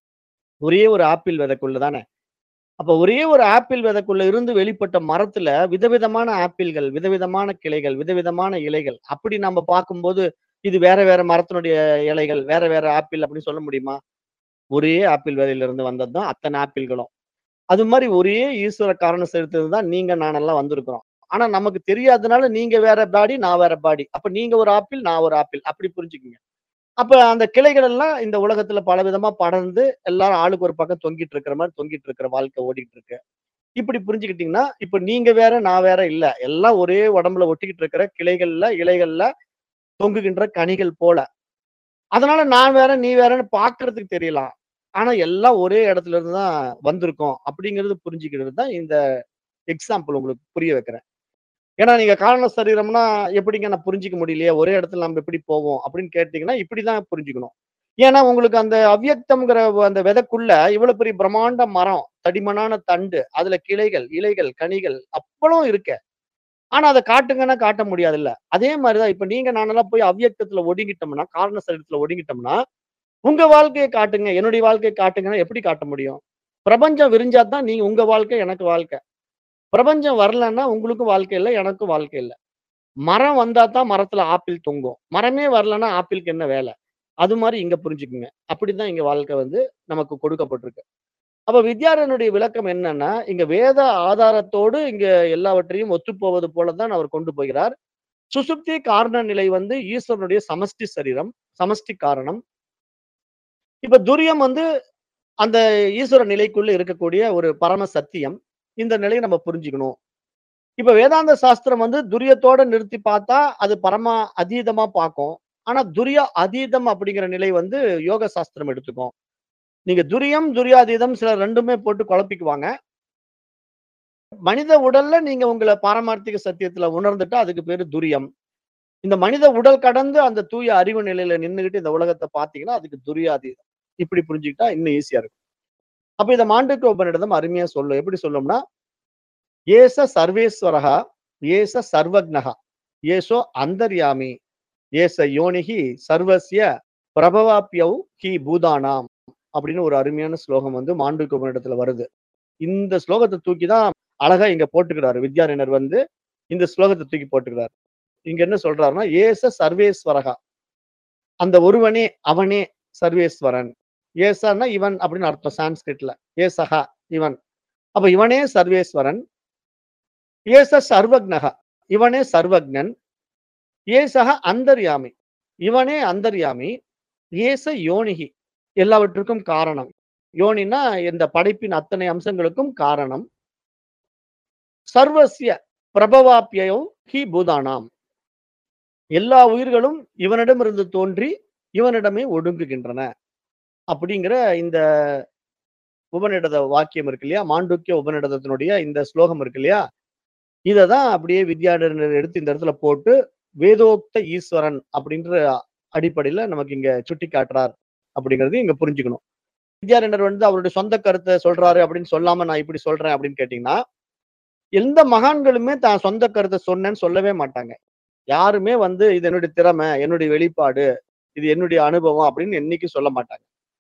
ஒரே ஒரு ஆப்பிள் விதைக்குள்ள தானே அப்ப ஒரே ஒரு ஆப்பிள் விதைக்குள்ள இருந்து வெளிப்பட்ட மரத்துல விதவிதமான ஆப்பிள்கள் விதவிதமான கிளைகள் விதவிதமான இலைகள் அப்படி நம்ம பார்க்கும்போது இது வேற வேற மரத்தினுடைய இலைகள் வேற வேற ஆப்பிள் அப்படின்னு சொல்ல முடியுமா ஒரே ஆப்பிள் விதையில இருந்து வந்தது தான் அத்தனை ஆப்பிள்களும் அது மாதிரி ஒரே ஈஸ்வர காரணம் செலுத்தது தான் நீங்க நானெல்லாம் வந்திருக்கிறோம் ஆனா நமக்கு தெரியாதனால நீங்க வேற பாடி நான் வேற பாடி அப்ப நீங்க ஒரு ஆப்பிள் நான் ஒரு ஆப்பிள் அப்படி புரிஞ்சுக்குங்க அப்ப அந்த கிளைகள் எல்லாம் இந்த உலகத்துல பல விதமா படர்ந்து எல்லாரும் ஆளுக்கு ஒரு பக்கம் தொங்கிட்டு இருக்கிற மாதிரி தொங்கிட்டு இருக்கிற வாழ்க்கை ஓடிட்டு இருக்கு இப்படி புரிஞ்சுக்கிட்டீங்கன்னா இப்ப நீங்க வேற நான் வேற இல்ல எல்லாம் ஒரே உடம்புல ஒட்டிக்கிட்டு இருக்கிற கிளைகள்ல இலைகள்ல தொங்குகின்ற கனிகள் போல அதனால நான் வேற நீ வேறன்னு பாக்குறதுக்கு தெரியலாம் ஆனா எல்லாம் ஒரே இடத்துல இருந்து தான் வந்திருக்கோம் அப்படிங்கிறது புரிஞ்சுக்கிறது தான் இந்த எக்ஸாம்பிள் உங்களுக்கு புரிய வைக்கிறேன் ஏன்னா நீங்க காரண சரீரம்னா எப்படிங்க நான் புரிஞ்சிக்க முடியலையே ஒரே இடத்துல நம்ம எப்படி போவோம் அப்படின்னு கேட்டீங்கன்னா இப்படிதான் புரிஞ்சுக்கணும் ஏன்னா உங்களுக்கு அந்த அவ்யக்தம்ங்கிற அந்த விதைக்குள்ள இவ்வளவு பெரிய பிரம்மாண்ட மரம் தடிமனான தண்டு அதுல கிளைகள் இலைகள் கனிகள் அவ்வளவும் இருக்க ஆனா அதை காட்டுங்கன்னா காட்ட முடியாதுல்ல அதே மாதிரிதான் இப்ப நீங்க நானெல்லாம் போய் அவ்யக்தத்துல ஒடுங்கிட்டோம்னா காரண சரீரத்துல ஒடுங்கிட்டோம்னா உங்க வாழ்க்கையை காட்டுங்க என்னுடைய வாழ்க்கையை காட்டுங்கன்னா எப்படி காட்ட முடியும் பிரபஞ்சம் விரிஞ்சாதான் நீங்க உங்க வாழ்க்கை எனக்கு வாழ்க்கை பிரபஞ்சம் வரலன்னா உங்களுக்கும் வாழ்க்கை இல்லை எனக்கும் வாழ்க்கை இல்லை மரம் வந்தா தான் மரத்துல ஆப்பிள் தொங்கும் மரமே வரலன்னா ஆப்பிளுக்கு என்ன வேலை அது மாதிரி இங்க புரிஞ்சுக்குங்க அப்படிதான் இங்க வாழ்க்கை வந்து நமக்கு கொடுக்கப்பட்டிருக்கு அப்ப வித்யாரண்யனுடைய விளக்கம் என்னன்னா இங்க வேத ஆதாரத்தோடு இங்க எல்லாவற்றையும் ஒத்துப்போவது போலதான் அவர் கொண்டு போகிறார் சுசுப்தி காரண நிலை வந்து ஈஸ்வரனுடைய சமஷ்டி சரீரம் சமஷ்டி காரணம் இப்ப துரியம் வந்து அந்த ஈஸ்வர நிலைக்குள்ள இருக்கக்கூடிய ஒரு பரம சத்தியம் இந்த நிலையை நம்ம புரிஞ்சுக்கணும் இப்ப வேதாந்த சாஸ்திரம் வந்து துரியத்தோட நிறுத்தி பார்த்தா அது பரம அதீதமா பார்க்கும் ஆனா துரிய அதீதம் அப்படிங்கிற நிலை வந்து யோக சாஸ்திரம் எடுத்துக்கும் நீங்க துரியம் துரியாதீதம் சில ரெண்டுமே போட்டு குழப்பிக்குவாங்க மனித உடல்ல நீங்க உங்களை பாரமார்த்திக சத்தியத்துல உணர்ந்துட்டா அதுக்கு பேரு துரியம் இந்த மனித உடல் கடந்து அந்த தூய அறிவு நிலையில நின்றுகிட்டு இந்த உலகத்தை பார்த்தீங்கன்னா அதுக்கு துரியாதீதம் இப்படி புரிஞ்சுக்கிட்டா இன்னும் ஈஸியா இருக்கும் அப்ப இதை மாண்டூக்க உபநிடதம் அருமையா சொல்லும் எப்படி சொல்லும்னா ஏச சர்வேஸ்வரகா ஏச சர்வக்னகா ஏசோ அந்தர்யாமி ஏச யோனிகி சர்வசிய பிரபவாப்பியவ் ஹி பூதானாம் அப்படின்னு ஒரு அருமையான ஸ்லோகம் வந்து மாண்டூக்க உபநிடத்துல வருது இந்த ஸ்லோகத்தை தூக்கி தான் அழகா இங்க போட்டுக்கிறாரு வித்யாரண்யர் வந்து இந்த ஸ்லோகத்தை தூக்கி போட்டுக்கிறார் இங்க என்ன சொல்றாருன்னா ஏச சர்வேஸ்வரகா அந்த ஒருவனே அவனே சர்வேஸ்வரன் ஏசன்னா இவன் அப்படின்னு அர்த்தம் சான்ஸ்கிரிட்ல ஏசஹா இவன் அப்ப இவனே சர்வேஸ்வரன் ஏச சர்வக்னகா இவனே சர்வக்னன் ஏசக அந்தர்யாமி இவனே அந்தர்யாமி ஏச யோனிகி எல்லாவற்றுக்கும் காரணம் யோனினா இந்த படைப்பின் அத்தனை அம்சங்களுக்கும் காரணம் சர்வசிய பிரபவாப்பியோ ஹி பூதானாம் எல்லா உயிர்களும் இவனிடமிருந்து தோன்றி இவனிடமே ஒடுங்குகின்றன அப்படிங்கிற இந்த உபநிடத வாக்கியம் இருக்கு இல்லையா மாண்டூக்கிய உபநிடதத்தினுடைய இந்த ஸ்லோகம் இருக்கு இல்லையா இததான் அப்படியே வித்யாடனர் எடுத்து இந்த இடத்துல போட்டு வேதோக்த ஈஸ்வரன் அப்படின்ற அடிப்படையில நமக்கு இங்க சுட்டி காட்டுறார் அப்படிங்கிறது இங்க புரிஞ்சுக்கணும் வித்யாரண்யர் வந்து அவருடைய சொந்த கருத்தை சொல்றாரு அப்படின்னு சொல்லாம நான் இப்படி சொல்றேன் அப்படின்னு கேட்டீங்கன்னா எந்த மகான்களுமே தான் சொந்த கருத்தை சொன்னேன்னு சொல்லவே மாட்டாங்க யாருமே வந்து இது என்னுடைய திறமை என்னுடைய வெளிப்பாடு இது என்னுடைய அனுபவம் அப்படின்னு என்னைக்கும் சொல்ல மாட்டாங்க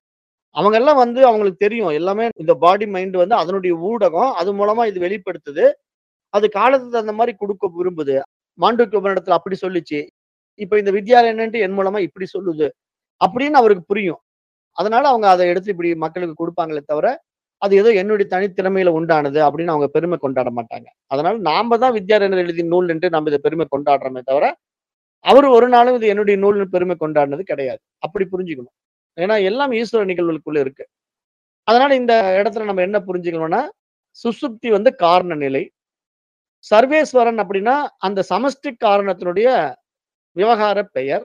அவங்க எல்லாம் வந்து அவங்களுக்கு தெரியும் எல்லாமே இந்த பாடி மைண்ட் வந்து அதனுடைய ஊடகம் அது மூலமா இது வெளிப்படுத்துது அது காலத்துக்கு தகுந்த மாதிரி கொடுக்க விரும்புது மாண்டூக்கிய உபநிடத்துல அப்படி சொல்லுச்சு இப்ப இந்த வித்யாலயன்ட்டு என் மூலமா இப்படி சொல்லுது அப்படின்னு அவருக்கு புரியும் அதனால அவங்க அதை எடுத்து இப்படி மக்களுக்கு கொடுப்பாங்களே தவிர அது ஏதோ என்னுடைய தனித்திறமையில உண்டானது அப்படின்னு அவங்க பெருமை கொண்டாட மாட்டாங்க அதனால நாம தான் வித்யாரண்யர் எழுதிய நூல் என்று நம்ம இதை பெருமை கொண்டாடுறோமே தவிர அவர் ஒரு நாளும் இது என்னுடைய நூல்னு பெருமை கொண்டாடினது கிடையாது அப்படி புரிஞ்சுக்கணும் ஏன்னா எல்லாம் ஈஸ்வர நிகழ்வுகளுக்குள்ள இருக்கு அதனால இந்த இடத்துல நம்ம என்ன புரிஞ்சுக்கணும்னா சுசுப்தி வந்து காரண நிலை சர்வேஸ்வரன் அப்படின்னா அந்த சமஷ்டி காரணத்தினுடைய விவகார பெயர்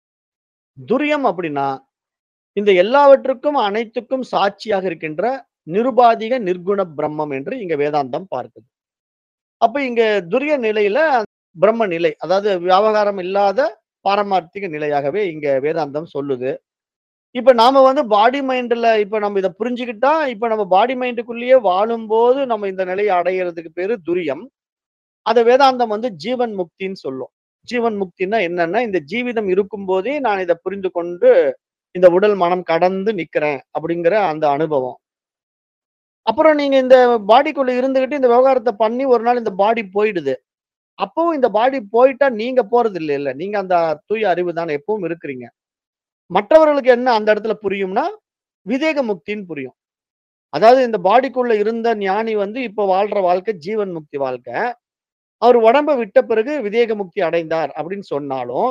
துரியம் அப்படின்னா இந்த எல்லாவற்றுக்கும் அனைத்துக்கும் சாட்சியாக இருக்கின்ற நிருபாதிக நிர்குண பிரம்மம் என்று இங்க வேதாந்தம் பார்க்குது அப்ப இங்க துரிய நிலையில பிரம்ம நிலை அதாவது விவகாரம் இல்லாத பாரமார்த்திக நிலையாகவே இங்க வேதாந்தம் சொல்லுது இப்ப நாம வந்து பாடி மைண்ட்ல இப்ப நம்ம இதை புரிஞ்சுக்கிட்டா இப்ப நம்ம பாடி மைண்டுக்குள்ளேயே வாழும்போது நம்ம இந்த நிலையை அடையிறதுக்கு பேரு துரியம் அத வேதாந்தம் வந்து ஜீவன் முக்தின்னு சொல்லும் ஜீவன் முக்தின்னா என்னன்னா இந்த ஜீவிதம் இருக்கும் போதே நான் இதை புரிந்து கொண்டு இந்த உடல் மனம் கடந்து நிக்கிறேன் அப்படிங்கிற அந்த அனுபவம் அப்புறம் நீங்க இந்த பாடிக்குள்ள இருந்துகிட்டு இந்த விவகாரத்தை பண்ணி ஒரு நாள் இந்த பாடி போயிடுது அப்பவும் இந்த பாடி போயிட்டா நீங்க போறது இல்லை இல்ல நீங்க அந்த தூய அறிவு தானே எப்பவும் இருக்கிறீங்க மற்றவர்களுக்கு என்ன அந்த இடத்துல புரியும்னா விதேக முக்தின்னு புரியும் அதாவது இந்த பாடிக்குள்ள இருந்த ஞானி வந்து இப்ப வாழ்ற வாழ்க்கை ஜீவன் முக்தி வாழ்க்கை அவர் உடம்ப விட்ட பிறகு விதேக முக்தி அடைந்தார் அப்படின்னு சொன்னாலும்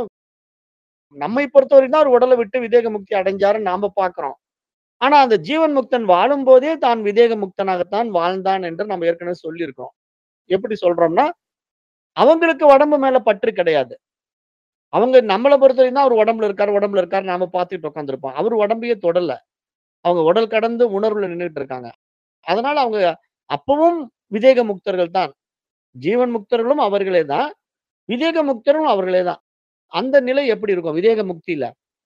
நம்மை பொறுத்தவரைக்கும் தான் அவர் உடலை விட்டு விதேக முக்தி அடைஞ்சாருன்னு நாம பாக்குறோம் ஆனா அந்த ஜீவன் முக்தன் வாழும் போதே தான் விதேக முக்தனாகத்தான் வாழ்ந்தான் என்று நம்ம ஏற்கனவே சொல்லியிருக்கோம் எப்படி சொல்றோம்னா அவங்களுக்கு உடம்பு மேல பற்று கிடையாது அவங்க நம்மளை பொறுத்தவரைக்கும் தான் அவர் உடம்புல இருக்காரு உடம்புல இருக்காரு நாம பார்த்துட்டு உட்காந்துருப்போம் அவர் உடம்பையே தொடல அவங்க உடல் கடந்து உணர்வுல நின்றுட்டு இருக்காங்க அதனால அவங்க அப்பவும் விதேக முக்தர்கள் தான் ஜீவன் முக்தர்களும் அவர்களே தான் விதேக முக்தரும் அவர்களே தான் அந்த நிலை எப்படி இருக்கும் விதேக முக்தியில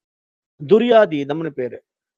துரியாதீதம்னு பேரு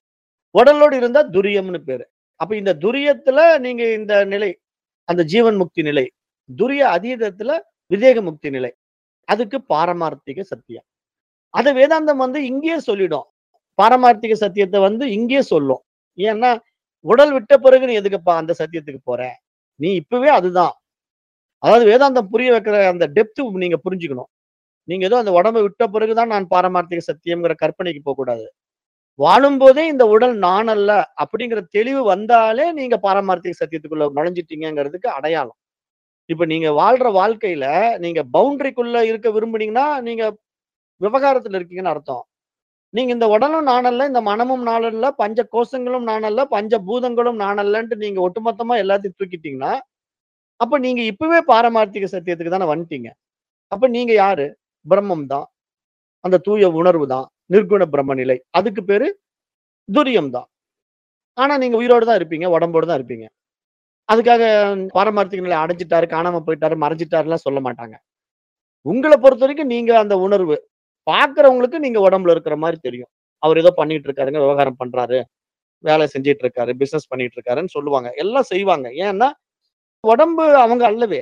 உடலோடு இருந்தா துரியம்னு பேரு அப்ப இந்த துரியத்துல நீங்க இந்த நிலை அந்த ஜீவன் முக்தி நிலை துரிய அதீதத்துல விதேக முக்தி நிலை அதுக்கு பாரமார்த்திக சத்தியம் அது வேதாந்தம் வந்து இங்கேயே சொல்லிடும் பாரமார்த்திக சத்தியத்தை வந்து இங்கேயே சொல்லும் ஏன்னா உடல் விட்ட பிறகு நீ எதுக்குப்பா அந்த சத்தியத்துக்கு போற நீ இப்பவே அதுதான் அதாவது வேதாந்தம் புரிய வைக்கிற அந்த டெப்த் நீங்க புரிஞ்சுக்கணும் நீங்க ஏதோ அந்த உடம்பை விட்ட பிறகுதான் நான் பாரமார்த்திக சத்தியம்ங்கிற கற்பனைக்கு போக கூடாது வாழும் போதே இந்த உடல் நான் அல்ல அப்படிங்கிற தெளிவு வந்தாலே நீங்க பாரமார்த்திக சத்தியத்துக்குள்ள நுழைஞ்சிட்டீங்கிறதுக்கு அடையாளம் இப்ப நீங்க வாழ்ற வாழ்க்கையில நீங்க பவுண்டரிக்குள்ள இருக்க விரும்புனீங்கன்னா நீங்க விவகாரத்துல இருக்கீங்கன்னு அர்த்தம் நீங்க இந்த உடலும் நானல்ல இந்த மனமும் நானல்ல பஞ்ச கோஷங்களும் நானல்ல பஞ்ச பூதங்களும் நானல்லன்ட்டு நீங்க ஒட்டுமொத்தமா எல்லாத்தையும் தூக்கிட்டீங்கன்னா அப்ப நீங்க இப்பவே பாரமார்த்திக சத்தியத்துக்கு தானே வந்துட்டீங்க அப்ப நீங்க யாரு பிரம்மம் தான் அந்த தூய உணர்வு தான் நிர்குண பிரம்ம நிலை அதுக்கு பேரு துரியம் தான் ஆனா நீங்க உயிரோடு தான் இருப்பீங்க உடம்போடு தான் இருப்பீங்க அதுக்காக பாரமார்த்திக நிலை அடைஞ்சிட்டாரு காணாம போயிட்டாரு மறைஞ்சிட்டாருலாம் சொல்ல மாட்டாங்க உங்களை பொறுத்த வரைக்கும் நீங்க அந்த உணர்வு பாக்குறவங்களுக்கு நீங்க உடம்புல இருக்கிற மாதிரி தெரியும் அவர் ஏதோ பண்ணிட்டு இருக்காருங்க விவகாரம் பண்றாரு வேலை செஞ்சிட்டு இருக்காரு பிசினஸ் பண்ணிட்டு இருக்காருன்னு சொல்லுவாங்க எல்லாம் செய்வாங்க ஏன்னா உடம்பு அவங்க அல்லவே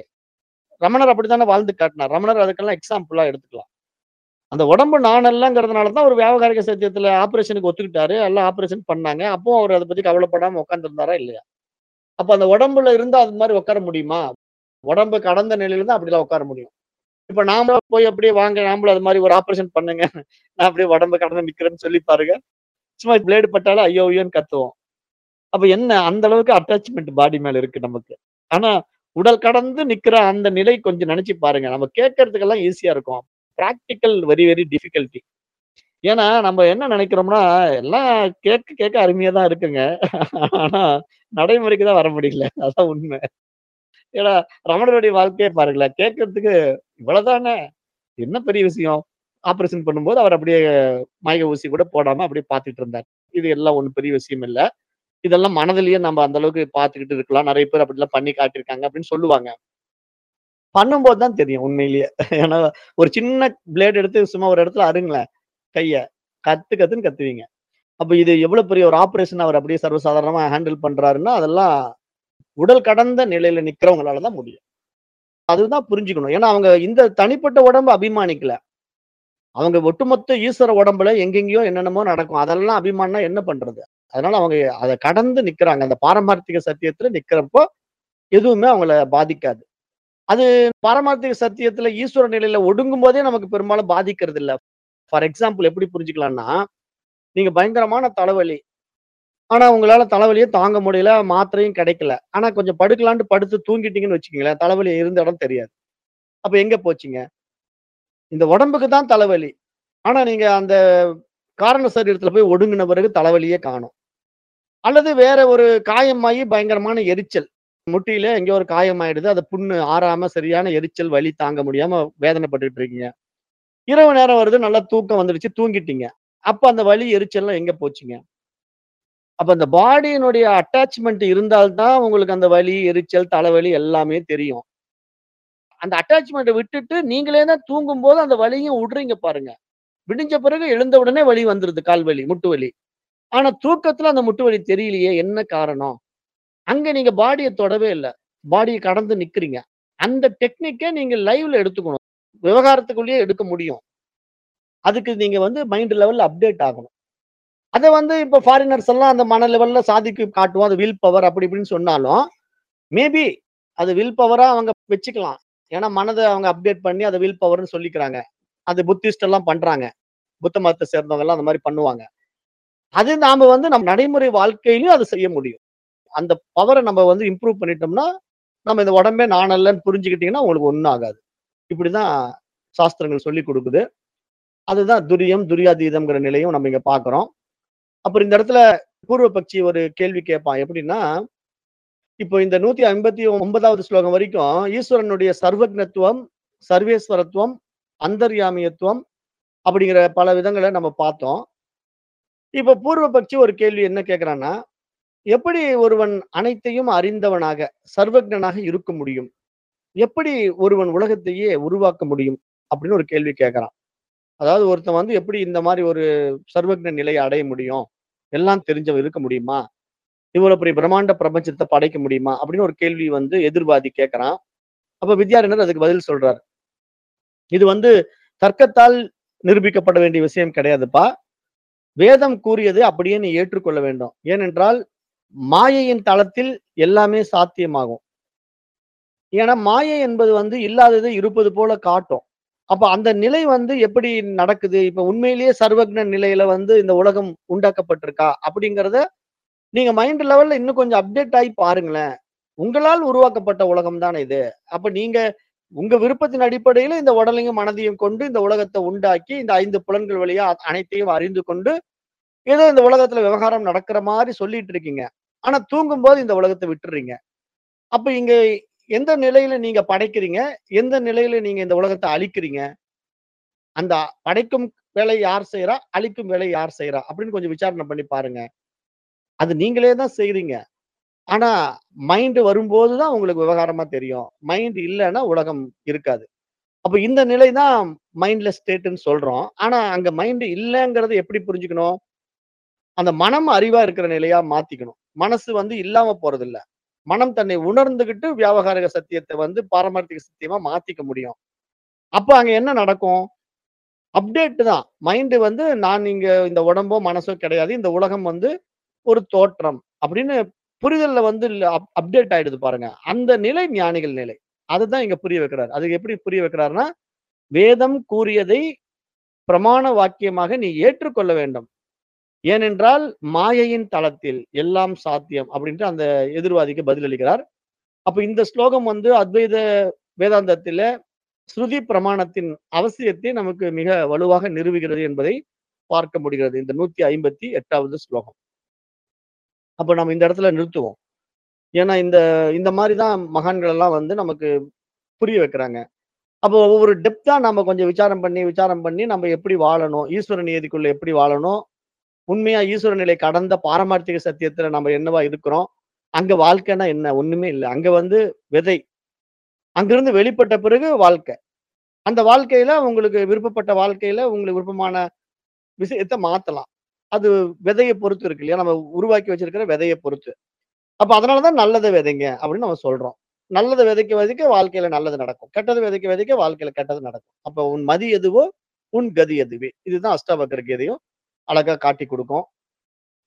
ரமணர் அப்படித்தானே வாழ்ந்து காட்டினார் ரமணர் அதுக்கெல்லாம் எக்ஸாம்பிளா எடுத்துக்கலாம் அந்த உடம்பு நான் அல்லங்கிறதுனால தான் ஒரு வியாபகாரிக சத்தியத்துல ஆபரேஷனுக்கு ஒத்துக்கிட்டாரு எல்லாம் ஆபரேஷன் பண்ணாங்க அப்போ அவர் அதை பத்தி கவலைப்படாம உட்காந்துருந்தாரா இல்லையா அப்ப அந்த உடம்புல இருந்தா அது மாதிரி உட்கார முடியுமா உடம்பு கடந்த நிலையில தான் அப்படிலாம் உட்கார முடியும் இப்ப நாம போய் அப்படியே வாங்க நாமளும் அது மாதிரி ஒரு ஆபரேஷன் பண்ணுங்க நான் அப்படியே உடம்பு கடந்து நிக்கிறேன்னு சொல்லி பாருங்க சும்மா பிளேடு பட்டாலும் ஐயோ ஐயோன்னு கத்துவோம் அப்ப என்ன அந்த அளவுக்கு அட்டாச்மெண்ட் பாடி மேல இருக்கு நமக்கு ஆனா உடல் கடந்து நிக்கிற அந்த நிலை கொஞ்சம் நினைச்சு பாருங்க நம்ம கேட்கறதுக்கெல்லாம் ஈஸியா இருக்கும் ப்ராக்டிக்கல் வெரி வெரி டிஃபிகல்ட்டி ஏன்னா நம்ம என்ன நினைக்கிறோம்னா எல்லாம் கேட்க கேட்க அருமையா தான் இருக்குங்க ஆனா நடைமுறைக்கு தான் வர முடியல அதான் உண்மை ஏன்னா ரமணருடைய வாழ்க்கையே பாருங்களேன் கேட்கறதுக்கு இவ்வளவுதானே என்ன பெரிய விஷயம் ஆபரேஷன் பண்ணும்போது அவர் அப்படியே மயக்க ஊசி கூட போடாம அப்படியே பார்த்துட்டு இருந்தார் இது எல்லாம் ஒண்ணும் பெரிய விஷயம் இல்ல இதெல்லாம் மனதிலேயே நம்ம அந்த அளவுக்கு பார்த்துக்கிட்டு இருக்கலாம் நிறைய பேர் அப்படிலாம் பண்ணி காட்டியிருக்காங்க அப்படின்னு சொல்லுவாங்க பண்ணும்போது தான் தெரியும் உண்மையிலேயே ஏன்னா ஒரு சின்ன பிளேட் எடுத்து சும்மா ஒரு இடத்துல அருங்களேன் கைய கத்து கத்துன்னு கத்துவீங்க அப்ப இது எவ்வளவு பெரிய ஒரு ஆபரேஷன் அவர் அப்படியே சர்வசாதாரணமா ஹேண்டில் பண்றாருன்னா அதெல்லாம் உடல் கடந்த நிலையில நிக்கிறவங்களால தான் முடியும் அதுதான் புரிஞ்சுக்கணும் ஏன்னா அவங்க இந்த தனிப்பட்ட உடம்பு அபிமானிக்கல அவங்க ஒட்டுமொத்த ஈஸ்வர உடம்புல எங்கெங்கேயோ என்னென்னமோ நடக்கும் அதெல்லாம் அபிமானா என்ன பண்றது அதனால அவங்க அத கடந்து நிக்கிறாங்க. அந்த பாரமார்த்திக சத்தியத்துல நிக்கிறப்போ, எதுவுமே அவங்கள பாதிக்காது. அது பாரமார்த்திக சத்தியத்துல ஈஸ்வர நிலையில ஒடுங்கும்போதே நமக்கு பெரும்பாலும் பாதிக்கிறது இல்ல. ஃபார் எக்ஸாம்பிள் எப்படி புரிஞ்சுக்கலாம்னா, நீங்க பயங்கரமான தலைவலி. ஆனா உங்களால தலைவலிய தாங்க முடியல. மாத்திரையும் கிடைக்கல. ஆனா கொஞ்சம் படுக்கலான்ட்டு படுத்து தூங்கிட்டீங்கன்னு வச்சுக்கங்களேன், தலைவலி இருந்த இடம் தெரியாது. அப்ப எங்க போச்சுங்க? இந்த உடம்புக்கு தான் தலைவலி. ஆனா நீங்க அந்த காரண சரீரத்துல போய் ஒடுங்குன பிறகு தலைவலியே காணோம். அல்லது வேற ஒரு காயமாயி பயங்கரமான எரிச்சல். முட்டியில எங்கேயோ ஒரு காயமாயிடுது. அது புண்ணு ஆறாம சரியான எரிச்சல், வலி தாங்க முடியாம வேதனைப்பட்டுட்டு இருக்கீங்க. இரவு நேரம் வருது, நல்லா தூக்கம் வந்துடுச்சு, தூங்கிட்டீங்க. அப்ப அந்த வலி, எரிச்சல்லாம் எங்க போச்சுங்க? அப்ப அந்த பாடியினுடைய அட்டாச்மென்ட் இருந்தால் தான் உங்களுக்கு அந்த வலி, எரிச்சல், தலைவலி எல்லாமே தெரியும். அந்த அட்டாச்மென்ட்ட விட்டுட்டு நீங்களே தான் தூங்கும்போது அந்த வலியும் உடுறீங்க பாருங்க. விடிஞ்ச பிறகு எழுந்த உடனே வலி வந்துருது. கால் வலி, முட்டு வலி. ஆனா தூக்கத்துல அந்த முட்டு வலி தெரியலையே, என்ன காரணம்? அங்க நீங்க பாடிய தொடவே இல்ல. பாடிய கடந்து நிக்கிறீங்க. அந்த டெக்னிக்க நீங்க லைவ்ல எடுத்துக்கணும். விவகாரத்துக்குள்ளேயே எடுக்க முடியும். அதுக்கு நீங்க வந்து மைண்ட் லெவல்ல அப்டேட் ஆகணும். அத வந்து இப்ப ஃபாரினர்ஸ் எல்லாம் அந்த மன லெவல்ல சாதிக்கு காட்டுவோம். அது வில் பவர் அப்படி இப்படின்னு சொன்னாலும், மேபி அது வில் பவரா அவங்க வச்சுக்கலாம். ஏன்னா மனத அவங்க அப்டேட் பண்ணி அத வில் பவர்ன்னு சொல்லிக்கிறாங்க. அது புத்திஸ்ட் எல்லாம் பண்றாங்க. புத்த மதத்த சேர்ந்தவங்க எல்லாம் அந்த மாரி பண்ணுவாங்க. அது நாம வந்து நம் நடைமுறை வாழ்க்கையிலயும் அத செய்ய முடியும். அந்த பவர நம்ம வந்து இம்ப்ரூவ் பண்ணிட்டோம்னா, நம்ம இந்த உடம்பே நான் அல்லன்னு புரிஞ்சுக்கிட்டீங்கன்னா, உங்களுக்கு ஒண்ணும் ஆகாது. இப்படிதான் சாஸ்திரங்கள் சொல்லிக் குடுக்குது. அதுதான் துரியம், துரியாதீதம்ங்கிற நிலையும் நம்ம இங்க பார்க்கிறோம். அப்புறம் இந்த இடத்துல பூர்வ பக்ஷி ஒரு கேள்வி கேட்பான். எப்படின்னா, இப்போ இந்த 159வது ஸ்லோகம் வரைக்கும் ஈஸ்வரனுடைய சர்வக்ஞத்துவம், சர்வேஸ்வரத்துவம், அந்தர்யாமியத்துவம் அப்படிங்கிற பல விதங்கள நம்ம பார்த்தோம். இப்ப பூர்வ பக்ஷி ஒரு கேள்வி என்ன கேட்கிறான்னா, எப்படி ஒருவன் அனைத்தையும் அறிந்தவனாக, சர்வக்ஞனாக இருக்க முடியும்? எப்படி ஒருவன் உலகத்தையே உருவாக்க முடியும்? அப்படின்னு ஒரு கேள்வி கேட்கிறான். அதாவது ஒருத்தன் வந்து எப்படி இந்த மாரி ஒரு சர்வக்ஞ நிலைய அடைய முடியும்? எல்லாம் தெரிஞ்சவன் இருக்க முடியுமா? இவ்வளவு பெரிய பிரம்மாண்ட பிரபஞ்சத்த படைக்க முடியுமா? அப்படின்னு ஒரு கேள்வி வந்து எதிர்வாதி கேட்கிறான். அப்ப வித்யாரண்யர் அதுக்கு பதில் சொல்றார். இது வந்து தர்க்கத்தால் நிரூபிக்கப்பட வேண்டிய விஷயம் கிடையாதுப்பா. வேதம் கூறியது அப்படியே நீ ஏற்றுக்கொள்ள வேண்டும். ஏனென்றால், மாயையின் தளத்தில் எல்லாமே சாத்தியமாகும். ஏன்னா, மாயை என்பது வந்து இல்லாததை இருப்பது போல காட்டும். அப்ப அந்த நிலை வந்து எப்படி நடக்குது? இப்ப உண்மையிலேயே சர்வக்ஞ நிலையில வந்து இந்த உலகம் உண்டாக்கப்பட்டிருக்கா? அப்படிங்கிறத நீங்க மைண்ட் லெவல்ல இன்னும் கொஞ்சம் அப்டேட் ஆயி பாருங்களேன். உங்களால் உருவாக்கப்பட்ட உலகம் தானே இது. அப்ப நீங்க உங்க விருப்பத்தின் அடிப்படையில இந்த உடலையும், மனதையும் கொண்டு இந்த உலகத்த உண்டாக்கி, இந்த 5 புலன்கள் வழியா அனைத்தையும் அறிந்து கொண்டு, ஏதோ இந்த உலகத்துல விவகாரம் நடக்கிற மாரி சொல்லிட்டு இருக்கீங்க. ஆனா தூங்கும்போது இந்த உலகத்த விட்டுர்றீங்க. அப்ப இங்க எந்த நிலையில நீங்க படைக்கிறீங்க? எந்த நிலையில நீங்க இந்த உலகத்த அழிக்கிறீங்க? அந்த படைக்கும் வேலை யார் செய்றா? அழிக்கும் வேலை யார் செய்றா? அப்படின்னு கொஞ்சம் விசாரணை பண்ணி பாருங்க. அது நீங்களே தான் செய்றீங்க. ஆனா மைண்ட் வரும்போது தான் உங்களுக்கு விவகாரமா தெரியும். மைண்ட் இல்லன்னா உலகம் இருக்காது. அப்ப இந்த நிலை தான் மைண்ட்லெஸ் ஸ்டேட்ன்னு சொல்றோம். ஆனா அங்க மைண்ட் இல்லங்கிறத எப்படி புரிஞ்சுக்கணும்? அந்த மனம் அறிவா இருக்கிற நிலையா மாத்திக்கணும். மனசு வந்து இல்லாம போறதில்ல. மனம் தன்னை உணர்ந்துகிட்டு வியாவகாரிக சத்தியத்த வந்து பாரமார்த்திக சத்தியமா மாத்திக்க முடியும். அப்ப அங்க என்ன நடக்கும்? அப்டேட் தான். மைண்ட் வந்து நான் இங்க இந்த உடம்போ, மனசோ கிடையாது. இந்த உலகம் வந்து ஒரு தோற்றம் அப்படின்னு புரிதல்ல வந்து அப் அப்டேட் ஆயிடுது பாருங்க. அந்த நிலை ஞானிகள் நிலை. அததான் இங்க புரிய வைக்கிறார். அது எப்படி புரிய வைக்கிறார்ன்னா, வேதம் கூறியதை பிரமாண வாக்கியமாக நீ ஏற்றுக்கொள்ள வேண்டும். ஏனென்றால், மாயையின் தளத்தில் எல்லாம் சாத்தியம் அப்படின்ட்டு அந்த எதிர்வாதிக்கு பதிலளிக்கிறார். அப்ப இந்த ஸ்லோகம் வந்து அத்வைத வேதாந்தத்தில ஸ்ருதி பிரமாணத்தின் அவசியத்தை நமக்கு மிக வலுவாக நிறுவுகிறது என்பதை பார்க்க முடிகிறது. இந்த 158வது ஸ்லோகம். அப்ப நம்ம இந்த இடத்துல நிறுத்துவோம். ஏன்னா இந்த இந்த மாரி தான் மகான்கள் எல்லாம் வந்து நமக்கு புரிய வைக்கிறாங்க. அப்போ ஒவ்வொரு டெப்த்தா நாம கொஞ்சம் விசாரம் பண்ணி, விசாரம் பண்ணி நம்ம எப்படி வாழணும்? ஈஸ்வர நியதிக்குள்ள எப்படி வாழணும்? உண்மையா ஈஸ்வர நிலை கடந்த பாரமார்த்திக சத்தியத்துல நம்ம என்னவா இருக்கிறோம்? அங்க வாழ்க்கைன்னா என்ன? ஒண்ணுமே இல்ல. அங்க வந்து விதை. அங்கிருந்து வெளிப்பட்ட பிறகு வாழ்க்கை. அந்த வாழ்க்கையில உங்களுக்கு விருப்பப்பட்ட வாழ்க்கையில உங்களுக்கு விருப்பமான விஷயத்த மாத்தலாம். அது விதைய பொறுத்து இருக்கு இல்லையா? நம்ம உருவாக்கி வச்சிருக்கிற விதைய பொறுத்து. அப்ப அதனால தான் நல்லத விதைங்க அப்படின்னு நம்ம சொல்றோம். நல்லத விதைக்க விதைக்க வாழ்க்கையில நல்லது நடக்கும். கெட்டத விதைக்க விதைக்க வாழ்க்கையில கெட்டது நடக்கும். அப்ப உன் மதி எதுவோ, உன் கதி எதுவே. இதுதான் அஷ்டாவக்ர கீதையும் அழகா காட்டிக் குடுக்கும்.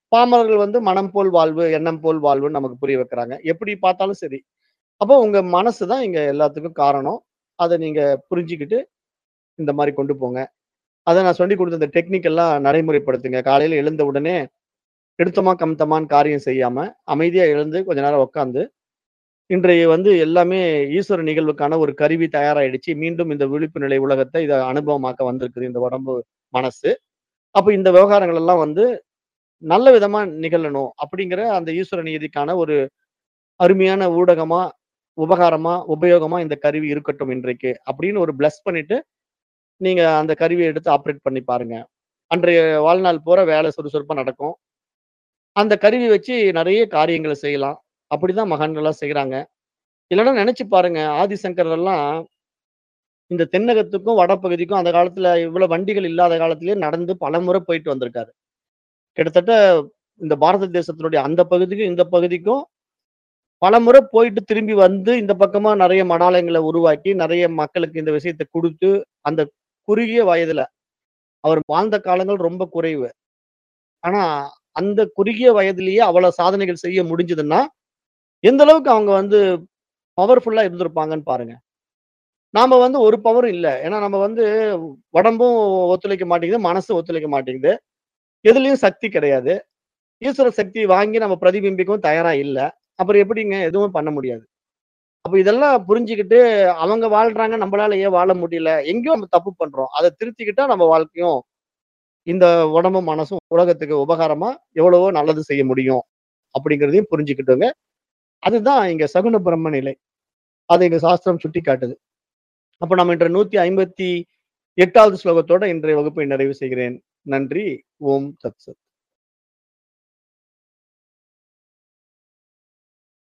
பாமரர்கள் வந்து மனம் போல் வாழ்வு, எண்ணம் போல் வாழ்வுன்னு நமக்கு புரிய வைக்கிறாங்க. எப்படி பார்த்தாலும் சரி. அப்போ உங்க மனசு தான் இங்க எல்லாத்துக்கும் காரணம். அத நீங்க புரிஞ்சுக்கிட்டு, இந்த மாரி கொண்டு போங்க. அத நான் சொல்லிக் குடுத்த இந்த டெக்னிக் எல்லாம் நடைமுறைப்படுத்துங்க. காலையில எழுந்த உடனே, எடுத்தோமா, கவுத்தோமான்னு காரியம் செய்யாம, அமைதியா எழுந்து கொஞ்ச நேரம் உட்கார்ந்து, இன்றைய வந்து எல்லாமே ஈஸ்வர நிகழ்வுக்கான ஒரு கருவி தயாராயிடுச்சு. மீண்டும் இந்த விழிப்பு நிலை உலகத்த இத அனுபவமாக்க வந்திருக்குது இந்த உடம்பு, மனசு. அப்ப இந்த விவகாரங்கள் எல்லாம் வந்து நல்ல விதமா நிகழணும். அப்படிங்கிற அந்த ஈஸ்வர நியதிக்கான ஒரு அருமையான ஊடகமா, உபகாரமா, உபயோகமா இந்த கருவி இருக்கட்டும் இன்றைக்கு. அப்படின்னு ஒரு பிளஸ் பண்ணிட்டு, நீங்க அந்த கருவிய எடுத்து ஆப்பரேட் பண்ணி பாருங்க. அன்றைய வாழ்நாள் பூரா வேலை சுறுசுறுப்பா நடக்கும். அந்த கருவி வச்சு நெறைய காரியங்கள செய்யலாம். அப்படிதான் மகான்கள்லாம் செய்றாங்க. இல்லன்னா நெனச்சு பாருங்க, ஆதிசங்கரர் எல்லாம் இந்த தென்னகத்துக்கும், வடபகுதிக்கும் அந்த காலத்துல இவ்வளவு வண்டிகள் இல்லாத காலத்திலேயே நடந்து பலமுறை போயிட்டு வந்திருக்காரு. கிட்டத்தட்ட இந்த பாரத தேசத்தினுடைய அந்த பகுதிக்கும், இந்த பகுதிக்கும் பலமுறை போயிட்டு திரும்பி வந்து, இந்த பக்கமா நெறைய மடாலயங்கள உருவாக்கி, நெறைய மக்களுக்கு இந்த விஷயத்த குடுத்து, அந்த குறுகிய வயதுல, அவர் வாழ்ந்த காலங்கள் ரொம்ப குறைவு. ஆனா, அந்த குறுகிய வயதிலேயே அவ்வளவு சாதனைகள் செய்ய முடிஞ்சதுன்னா, எந்த அளவுக்கு அவங்க வந்து பவர்ஃபுல்லா இருந்திருப்பாங்கன்னு பாருங்க. நாம வந்து ஒரு பவரும் இல்ல. ஏன்னா நம்ம வந்து உடம்பும் ஒத்துழைக்க மாட்டேங்குது, மனசும் ஒத்துழைக்க மாட்டேங்குது. எதுலயும் சக்தி கிடையாது. ஈஸ்வர சக்தி வாங்கி நம்ம பிரதிபிம்பிக்கவும் தயாரா இல்ல. அப்புறம் எப்படிங்க எதுவும் பண்ண முடியாது. அப்ப இதெல்லாம் புரிஞ்சுகிட்டு, அவங்க வாழ்றாங்க, நம்மளால ஏன் வாழ முடியல? எங்கேயோ நம்ம தப்பு பண்றோம். அத திருத்திக்கிட்டா நம்ம வாழ்க்கையும், இந்த உடம்பும், மனசும் உலகத்துக்கு உபகாரமா எவ்வளவோ நல்லது செய்ய முடியும். அப்படிங்கிறதையும் புரிஞ்சுக்கிட்டோங்க. அதுதான் இங்க சகுன பிரம்ம நிலை. அத எங்க சாஸ்திரம் சுட்டிக்காட்டுது. அப்ப நம்ம இன்று 158வது ஸ்லோகத்தோட இன்றைய வகுப்பை நிறைவு செய்கிறேன். நன்றி. ஓம் தத் சத்.